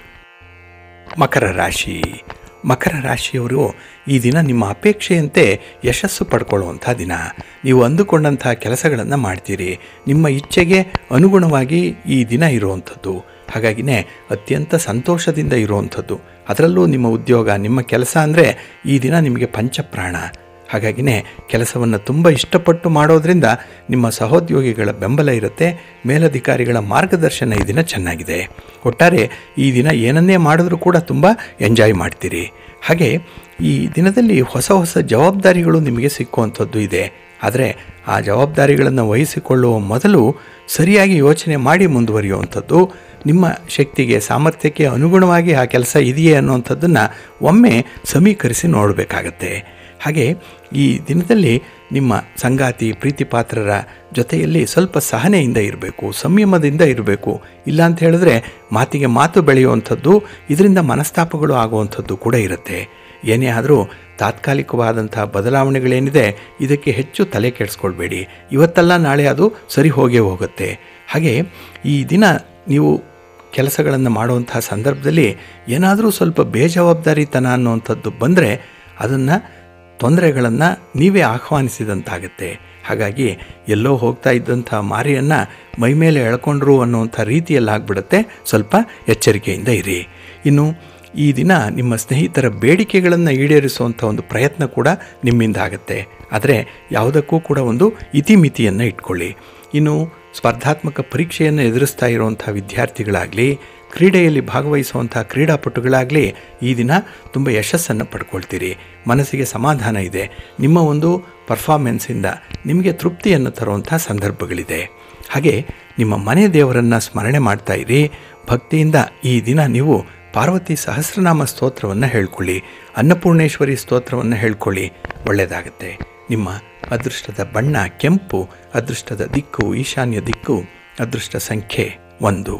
ಮಕರ ರಾಶಿ ಮಕರ ರಾಶಿಯವರು ಈ ದಿನ ನಿಮ್ಮ ಅಪೇಕ್ಷೆಯಂತೆ ಯಶಸ್ಸು ಪಡ್ಕೊಳ್ಳುವಂಥ ದಿನ ನೀವು ಅಂದುಕೊಂಡಂಥ ಕೆಲಸಗಳನ್ನು ಮಾಡ್ತೀರಿ ನಿಮ್ಮ ಇಚ್ಛೆಗೆ ಅನುಗುಣವಾಗಿ ಈ ದಿನ ಇರುವಂಥದ್ದು ಹಾಗಾಗಿನೇ ಅತ್ಯಂತ ಸಂತೋಷದಿಂದ ಇರುವಂಥದ್ದು ಅದರಲ್ಲೂ ನಿಮ್ಮ ಉದ್ಯೋಗ ನಿಮ್ಮ ಕೆಲಸ ಅಂದರೆ ಈ ದಿನ ನಿಮಗೆ ಪಂಚಪ್ರಾಣ ಹಾಗಾಗಿನೇ ಕೆಲಸವನ್ನು ತುಂಬ ಇಷ್ಟಪಟ್ಟು ಮಾಡೋದ್ರಿಂದ ನಿಮ್ಮ ಸಹೋದ್ಯೋಗಿಗಳ ಬೆಂಬಲ ಇರುತ್ತೆ ಮೇಲಧಿಕಾರಿಗಳ ಮಾರ್ಗದರ್ಶನ ಈ ದಿನ ಚೆನ್ನಾಗಿದೆ ಒಟ್ಟಾರೆ ಈ ದಿನ ಏನನ್ನೇ ಮಾಡಿದ್ರೂ ಕೂಡ ತುಂಬ ಎಂಜಾಯ್ ಮಾಡ್ತೀರಿ ಹಾಗೆ ಈ ದಿನದಲ್ಲಿ ಹೊಸ ಹೊಸ ಜವಾಬ್ದಾರಿಗಳು ನಿಮಗೆ ಸಿಕ್ಕುವಂಥದ್ದು ಇದೆ ಆದರೆ ಆ ಜವಾಬ್ದಾರಿಗಳನ್ನು ವಹಿಸಿಕೊಳ್ಳುವ ಮೊದಲು ಸರಿಯಾಗಿ ಯೋಚನೆ ಮಾಡಿ ಮುಂದುವರಿಯುವಂಥದ್ದು ನಿಮ್ಮ ಶಕ್ತಿಗೆ ಸಾಮರ್ಥ್ಯಕ್ಕೆ ಅನುಗುಣವಾಗಿ ಆ ಕೆಲಸ ಇದೆಯೇ ಅನ್ನುವಂಥದ್ದನ್ನು ಒಮ್ಮೆ ಸಮೀಕರಿಸಿ ನೋಡಬೇಕಾಗತ್ತೆ ಹಾಗೆ ಈ ದಿನದಲ್ಲಿ ನಿಮ್ಮ ಸಂಗಾತಿ ಪ್ರೀತಿ ಪಾತ್ರರ ಜೊತೆಯಲ್ಲಿ ಸ್ವಲ್ಪ ಸಹನೆಯಿಂದ ಇರಬೇಕು ಸಂಯಮದಿಂದ ಇರಬೇಕು ಇಲ್ಲ ಅಂತ ಹೇಳಿದ್ರೆ ಮಾತಿಗೆ ಮಾತು ಬೆಳೆಯುವಂಥದ್ದು ಇದರಿಂದ ಮನಸ್ತಾಪಗಳು ಆಗುವಂಥದ್ದು ಕೂಡ ಇರುತ್ತೆ ಏನೇ ಆದರೂ ತಾತ್ಕಾಲಿಕವಾದಂಥ ಬದಲಾವಣೆಗಳೇನಿದೆ ಇದಕ್ಕೆ ಹೆಚ್ಚು ತಲೆ ಕೆಡಿಸ್ಕೊಳ್ಬೇಡಿ ಇವತ್ತಲ್ಲ ನಾಳೆ ಅದು ಸರಿ ಹೋಗೇ ಹೋಗುತ್ತೆ ಹಾಗೆ ಈ ದಿನ ನೀವು ಕೆಲಸಗಳನ್ನು ಮಾಡುವಂಥ ಸಂದರ್ಭದಲ್ಲಿ ಏನಾದರೂ ಸ್ವಲ್ಪ ಬೇಜವಾಬ್ದಾರಿತನ ಅನ್ನುವಂಥದ್ದು ಬಂದರೆ ಅದನ್ನು ತೊಂದರೆಗಳನ್ನು ನೀವೇ ಆಹ್ವಾನಿಸಿದಂತಾಗುತ್ತೆ ಹಾಗಾಗಿ ಎಲ್ಲೋ ಹೋಗ್ತಾ ಇದ್ದಂಥ ಮಾರಿಯನ್ನು ಮೈಮೇಲೆ ಎಳ್ಕೊಂಡ್ರು ಅನ್ನುವಂಥ ರೀತಿಯಲ್ಲಾಗ್ಬಿಡುತ್ತೆ ಸ್ವಲ್ಪ ಎಚ್ಚರಿಕೆಯಿಂದ ಇರಿ ಇನ್ನು ಈ ದಿನ ನಿಮ್ಮ ಸ್ನೇಹಿತರ ಬೇಡಿಕೆಗಳನ್ನು ಈಡೇರಿಸುವಂಥ ಒಂದು ಪ್ರಯತ್ನ ಕೂಡ ನಿಮ್ಮಿಂದ ಆಗುತ್ತೆ ಆದರೆ ಯಾವುದಕ್ಕೂ ಕೂಡ ಒಂದು ಇತಿಮಿತಿಯನ್ನು ಇಟ್ಕೊಳ್ಳಿ ಇನ್ನು ಸ್ಪರ್ಧಾತ್ಮಕ ಪರೀಕ್ಷೆಯನ್ನು ಎದುರಿಸ್ತಾ ಇರುವಂಥ ವಿದ್ಯಾರ್ಥಿಗಳಾಗಲಿ ಕ್ರೀಡೆಯಲ್ಲಿ ಭಾಗವಹಿಸುವಂಥ ಕ್ರೀಡಾಪಟುಗಳಾಗಲಿ ಈ ದಿನ ತುಂಬ ಯಶಸ್ಸನ್ನು ಪಡ್ಕೊಳ್ತೀರಿ ಮನಸ್ಸಿಗೆ ಸಮಾಧಾನ ಇದೆ ನಿಮ್ಮ ಒಂದು ಪರ್ಫಾರ್ಮೆನ್ಸಿಂದ ನಿಮಗೆ ತೃಪ್ತಿಯನ್ನು ತರುವಂಥ ಸಂದರ್ಭಗಳಿದೆ ಹಾಗೆ ನಿಮ್ಮ ಮನೆ ದೇವರನ್ನು ಸ್ಮರಣೆ ಮಾಡ್ತಾ ಇರಿ ಭಕ್ತಿಯಿಂದ ಈ ದಿನ ನೀವು ಪಾರ್ವತಿ ಸಹಸ್ರನಾಮ ಸ್ತೋತ್ರವನ್ನು ಹೇಳ್ಕೊಳ್ಳಿ ಅನ್ನಪೂರ್ಣೇಶ್ವರಿ ಸ್ತೋತ್ರವನ್ನು ಹೇಳ್ಕೊಳ್ಳಿ ಒಳ್ಳೆಯದಾಗುತ್ತೆ ನಿಮ್ಮ ಅದೃಷ್ಟದ ಬಣ್ಣ ಕೆಂಪು ಅದೃಷ್ಟದ ದಿಕ್ಕು ಈಶಾನ್ಯ ದಿಕ್ಕು ಅದೃಷ್ಟ ಸಂಖ್ಯೆ ಒಂದು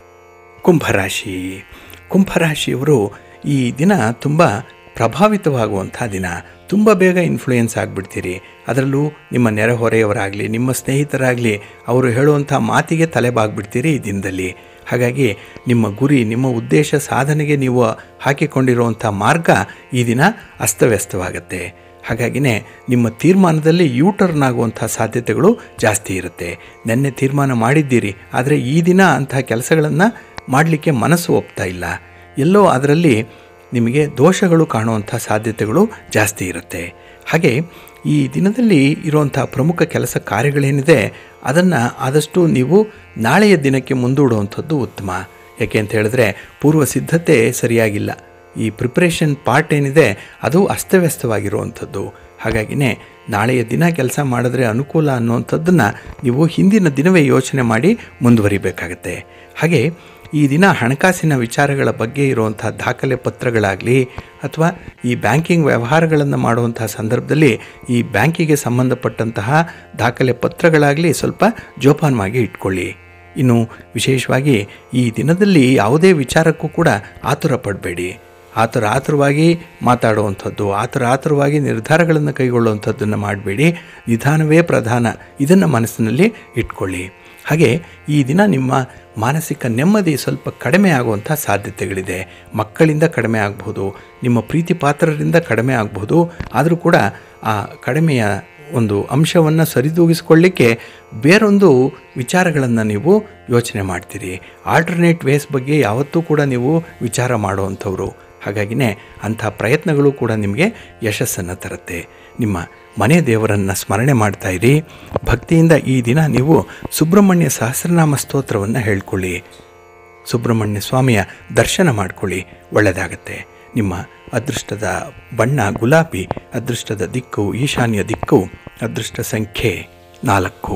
ಕುಂಭರಾಶಿ ಕುಂಭರಾಶಿಯವರು ಈ ದಿನ ತುಂಬ ಪ್ರಭಾವಿತವಾಗುವಂಥ ದಿನ ತುಂಬ ಬೇಗ ಇನ್ಫ್ಲೂಯೆನ್ಸ್ ಆಗಿಬಿಡ್ತೀರಿ ಅದರಲ್ಲೂ ನಿಮ್ಮ ನೆರೆಹೊರೆಯವರಾಗಲಿ ನಿಮ್ಮ ಸ್ನೇಹಿತರಾಗಲಿ ಅವರು ಹೇಳುವಂಥ ಮಾತಿಗೆ ತಲೆಬಾಗ್ಬಿಡ್ತೀರಿ ಈ ದಿನದಲ್ಲಿ ಹಾಗಾಗಿ ನಿಮ್ಮ ಗುರಿ ನಿಮ್ಮ ಉದ್ದೇಶ ಸಾಧನೆಗೆ ನೀವು ಹಾಕಿಕೊಂಡಿರುವಂಥ ಮಾರ್ಗ ಈ ದಿನ ಅಸ್ತವ್ಯಸ್ತವಾಗುತ್ತೆ ಹಾಗಾಗಿನೇ ನಿಮ್ಮ ತೀರ್ಮಾನದಲ್ಲಿ ಯೂ ಟರ್ನ್ ಆಗುವಂಥ ಸಾಧ್ಯತೆಗಳು ಜಾಸ್ತಿ ಇರುತ್ತೆ ನೆನ್ನೆ ತೀರ್ಮಾನ ಮಾಡಿದ್ದೀರಿ ಆದರೆ ಈ ದಿನ ಅಂಥ ಕೆಲಸಗಳನ್ನು ಮಾಡಲಿಕ್ಕೆ ಮನಸ್ಸು ಒಪ್ತಾ ಇಲ್ಲ ಎಲ್ಲೋ ಅದರಲ್ಲಿ ನಿಮಗೆ ದೋಷಗಳು ಕಾಣುವಂಥ ಸಾಧ್ಯತೆಗಳು ಜಾಸ್ತಿ ಇರುತ್ತೆ ಹಾಗೆ ಈ ದಿನದಲ್ಲಿ ಇರುವಂಥ ಪ್ರಮುಖ ಕೆಲಸ ಕಾರ್ಯಗಳೇನಿದೆ ಅದನ್ನು ಆದಷ್ಟು ನೀವು ನಾಳೆಯ ದಿನಕ್ಕೆ ಮುಂದೂಡುವಂಥದ್ದು ಉತ್ತಮ ಯಾಕೆ ಅಂತ ಹೇಳಿದ್ರೆ ಪೂರ್ವ ಸಿದ್ಧತೆ ಸರಿಯಾಗಿಲ್ಲ ಈ ಪ್ರಿಪ್ರೇಷನ್ ಪಾರ್ಟ್ ಏನಿದೆ ಅದು ಅಸ್ತವ್ಯಸ್ತವಾಗಿರುವಂಥದ್ದು ಹಾಗಾಗಿನೇ ನಾಳೆಯ ದಿನ ಕೆಲಸ ಮಾಡಿದ್ರೆ ಅನುಕೂಲ ಅನ್ನುವಂಥದ್ದನ್ನು ನೀವು ಹಿಂದಿನ ದಿನವೇ ಯೋಚನೆ ಮಾಡಿ ಮುಂದುವರಿಬೇಕಾಗತ್ತೆ ಹಾಗೆ ಈ ದಿನ ಹಣಕಾಸಿನ ವಿಚಾರಗಳ ಬಗ್ಗೆ ಇರುವಂಥ ದಾಖಲೆ ಪತ್ರಗಳಾಗಲಿ ಅಥವಾ ಈ ಬ್ಯಾಂಕಿಂಗ್ ವ್ಯವಹಾರಗಳನ್ನು ಮಾಡುವಂತಹ ಸಂದರ್ಭದಲ್ಲಿ ಈ ಬ್ಯಾಂಕಿಗೆ ಸಂಬಂಧಪಟ್ಟಂತಹ ದಾಖಲೆ ಪತ್ರಗಳಾಗಲಿ ಸ್ವಲ್ಪ ಜೋಪಾನವಾಗಿ ಇಟ್ಕೊಳ್ಳಿ ಇನ್ನು ವಿಶೇಷವಾಗಿ ಈ ದಿನದಲ್ಲಿ ಯಾವುದೇ ವಿಚಾರಕ್ಕೂ ಕೂಡ ಆತುರ ಪಡಬೇಡಿ ಆತುರ ಆತುರವಾಗಿ ಮಾತಾಡುವಂಥದ್ದು ಆತುರ ಆತುರವಾಗಿ ನಿರ್ಧಾರಗಳನ್ನು ಕೈಗೊಳ್ಳುವಂಥದ್ದನ್ನು ಮಾಡಬೇಡಿ ನಿಧಾನವೇ ಪ್ರಧಾನ ಇದನ್ನು ಮನಸ್ಸಿನಲ್ಲಿ ಇಟ್ಕೊಳ್ಳಿ ಹಾಗೆ ಈ ದಿನ ನಿಮ್ಮ ಮಾನಸಿಕ ನೆಮ್ಮದಿ ಸ್ವಲ್ಪ ಕಡಿಮೆ ಆಗುವಂಥ ಸಾಧ್ಯತೆಗಳಿದೆ ಮಕ್ಕಳಿಂದ ಕಡಿಮೆ ಆಗ್ಬೋದು ನಿಮ್ಮ ಪ್ರೀತಿ ಪಾತ್ರರಿಂದ ಕಡಿಮೆ ಆಗ್ಬೋದು ಆದರೂ ಕೂಡ ಆ ಕಡಿಮೆಯ ಒಂದು ಅಂಶವನ್ನು ಸರಿದೂಗಿಸ್ಕೊಳ್ಳಿಕ್ಕೆ ಬೇರೊಂದು ವಿಚಾರಗಳನ್ನು ನೀವು ಯೋಚನೆ ಮಾಡ್ತೀರಿ ಆಲ್ಟರ್ನೇಟ್ ವೇಸ್ ಬಗ್ಗೆ ಯಾವತ್ತೂ ಕೂಡ ನೀವು ವಿಚಾರ ಮಾಡುವಂಥವ್ರು ಹಾಗಾಗಿನೇ ಅಂಥ ಪ್ರಯತ್ನಗಳು ಕೂಡ ನಿಮಗೆ ಯಶಸ್ಸನ್ನು ತರುತ್ತೆ ನಿಮ್ಮ ಮನೆ ದೇವರನ್ನು ಸ್ಮರಣೆ ಮಾಡ್ತಾ ಇರಿ ಭಕ್ತಿಯಿಂದ ಈ ದಿನ ನೀವು ಸುಬ್ರಹ್ಮಣ್ಯ ಸಹಸ್ರನಾಮ ಸ್ತೋತ್ರವನ್ನು ಹೇಳ್ಕೊಳ್ಳಿ ಸುಬ್ರಹ್ಮಣ್ಯ ಸ್ವಾಮಿಯ ದರ್ಶನ ಮಾಡ್ಕೊಳ್ಳಿ ಒಳ್ಳೆಯದಾಗತ್ತೆ ನಿಮ್ಮ ಅದೃಷ್ಟದ ಬಣ್ಣ ಗುಲಾಬಿ ಅದೃಷ್ಟದ ದಿಕ್ಕು ಈಶಾನ್ಯ ದಿಕ್ಕು ಅದೃಷ್ಟ ಸಂಖ್ಯೆ ನಾಲ್ಕು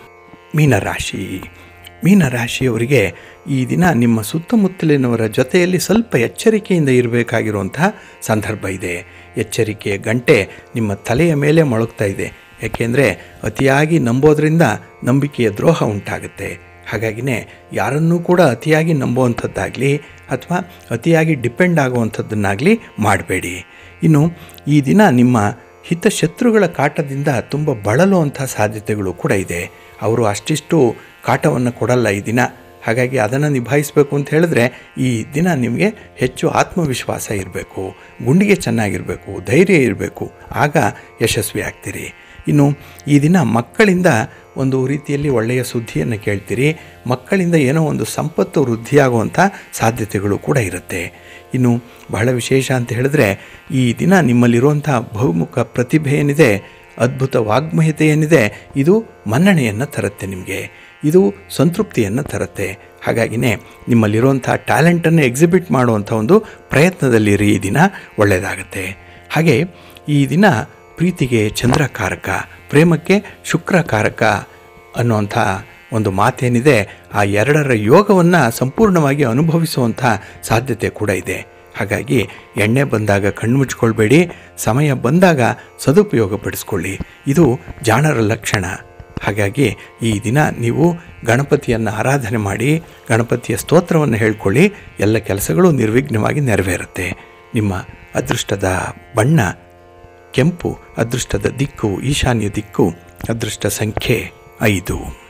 ಮೀನರಾಶಿ ಮೀನರಾಶಿಯವರಿಗೆ ಈ ದಿನ ನಿಮ್ಮ ಸುತ್ತಮುತ್ತಲಿನವರ ಜೊತೆಯಲ್ಲಿ ಸ್ವಲ್ಪ ಎಚ್ಚರಿಕೆಯಿಂದ ಇರಬೇಕಾಗಿರುವಂತಹ ಸಂದರ್ಭ ಇದೆ ಎಚ್ಚರಿಕೆಯ ಗಂಟೆ ನಿಮ್ಮ ತಲೆಯ ಮೇಲೆ ಮೊಳಗ್ತಾ ಇದೆ ಯಾಕೆಂದರೆ ಅತಿಯಾಗಿ ನಂಬೋದ್ರಿಂದ ನಂಬಿಕೆಯ ದ್ರೋಹ ಉಂಟಾಗುತ್ತೆ ಹಾಗಾಗಿನೇ ಯಾರನ್ನೂ ಕೂಡ ಅತಿಯಾಗಿ ನಂಬುವಂಥದ್ದಾಗಲಿ ಅಥವಾ ಅತಿಯಾಗಿ ಡಿಪೆಂಡ್ ಆಗುವಂಥದ್ದನ್ನಾಗಲಿ ಮಾಡಬೇಡಿ ಇನ್ನು ಈ ದಿನ ನಿಮ್ಮ ಹಿತಶತ್ರುಗಳ ಕಾಟದಿಂದ ತುಂಬ ಬಳಲುವಂಥ ಸಾಧ್ಯತೆಗಳು ಕೂಡ ಇದೆ ಅವರು ಅಷ್ಟಿಷ್ಟು ಕಾಟವನ್ನು ಕೊಡಲ್ಲ ಈ ದಿನ ಹಾಗಾಗಿ ಅದನ್ನು ನಿಭಾಯಿಸಬೇಕು ಅಂತ ಹೇಳಿದ್ರೆ ಈ ದಿನ ನಿಮಗೆ ಹೆಚ್ಚು ಆತ್ಮವಿಶ್ವಾಸ ಇರಬೇಕು ಗುಂಡಿಗೆ ಚೆನ್ನಾಗಿರಬೇಕು ಧೈರ್ಯ ಇರಬೇಕು ಆಗ ಯಶಸ್ವಿ ಆಗ್ತೀರಿ ಇನ್ನು ಈ ದಿನ ಮಕ್ಕಳಿಂದ ಒಂದು ರೀತಿಯಲ್ಲಿ ಒಳ್ಳೆಯ ಸುದ್ದಿಯನ್ನು ಕೇಳ್ತೀರಿ ಮಕ್ಕಳಿಂದ ಏನೋ ಒಂದು ಸಂಪತ್ತು ವೃದ್ಧಿಯಾಗುವಂಥ ಸಾಧ್ಯತೆಗಳು ಕೂಡ ಇರುತ್ತೆ ಇನ್ನು ಬಹಳ ವಿಶೇಷ ಅಂತ ಹೇಳಿದ್ರೆ ಈ ದಿನ ನಿಮ್ಮಲ್ಲಿರುವಂಥ ಬಹುಮುಖ ಪ್ರತಿಭೆ ಏನಿದೆ ಅದ್ಭುತ ವಾಗ್ಮಯತೆ ಏನಿದೆ ಇದು ಮನ್ನಣೆಯನ್ನು ತರುತ್ತೆ ನಿಮಗೆ ಇದು ಸಂತೃಪ್ತಿಯನ್ನು ತರುತ್ತೆ ಹಾಗಾಗಿನೇ ನಿಮ್ಮಲ್ಲಿರುವಂಥ ಟ್ಯಾಲೆಂಟನ್ನು ಎಕ್ಸಿಬಿಟ್ ಮಾಡುವಂಥ ಒಂದು ಪ್ರಯತ್ನದಲ್ಲಿರಿ ಈ ದಿನ ಒಳ್ಳೆಯದಾಗತ್ತೆ ಹಾಗೆ ಈ ದಿನ ಪ್ರೀತಿಗೆ ಚಂದ್ರಕಾರಕ ಪ್ರೇಮಕ್ಕೆ ಶುಕ್ರಕಾರಕ ಅನ್ನುವಂಥ ಒಂದು ಮಾತೇನಿದೆ ಆ ಎರಡರ ಯೋಗವನ್ನು ಸಂಪೂರ್ಣವಾಗಿ ಅನುಭವಿಸುವಂಥ ಸಾಧ್ಯತೆ ಕೂಡ ಇದೆ ಹಾಗಾಗಿ ಎಣ್ಣೆ ಬಂದಾಗ ಕಣ್ಣು ಮುಚ್ಕೊಳ್ಬೇಡಿ ಸಮಯ ಬಂದಾಗ ಸದುಪಯೋಗ ಪಡಿಸ್ಕೊಳ್ಳಿ ಇದು ಜಾಣರ ಲಕ್ಷಣ ಹಾಗಾಗಿ ಈ ದಿನ ನೀವು ಗಣಪತಿಯನ್ನು ಆರಾಧನೆ ಮಾಡಿ ಗಣಪತಿಯ ಸ್ತೋತ್ರವನ್ನು ಹೇಳ್ಕೊಳ್ಳಿ ಎಲ್ಲ ಕೆಲಸಗಳು ನಿರ್ವಿಘ್ನವಾಗಿ ನೆರವೇರುತ್ತೆ ನಿಮ್ಮ ಅದೃಷ್ಟದ ಬಣ್ಣ ಕೆಂಪು ಅದೃಷ್ಟದ ದಿಕ್ಕು ಈಶಾನ್ಯ ದಿಕ್ಕು ಅದೃಷ್ಟ ಸಂಖ್ಯೆ ಐದು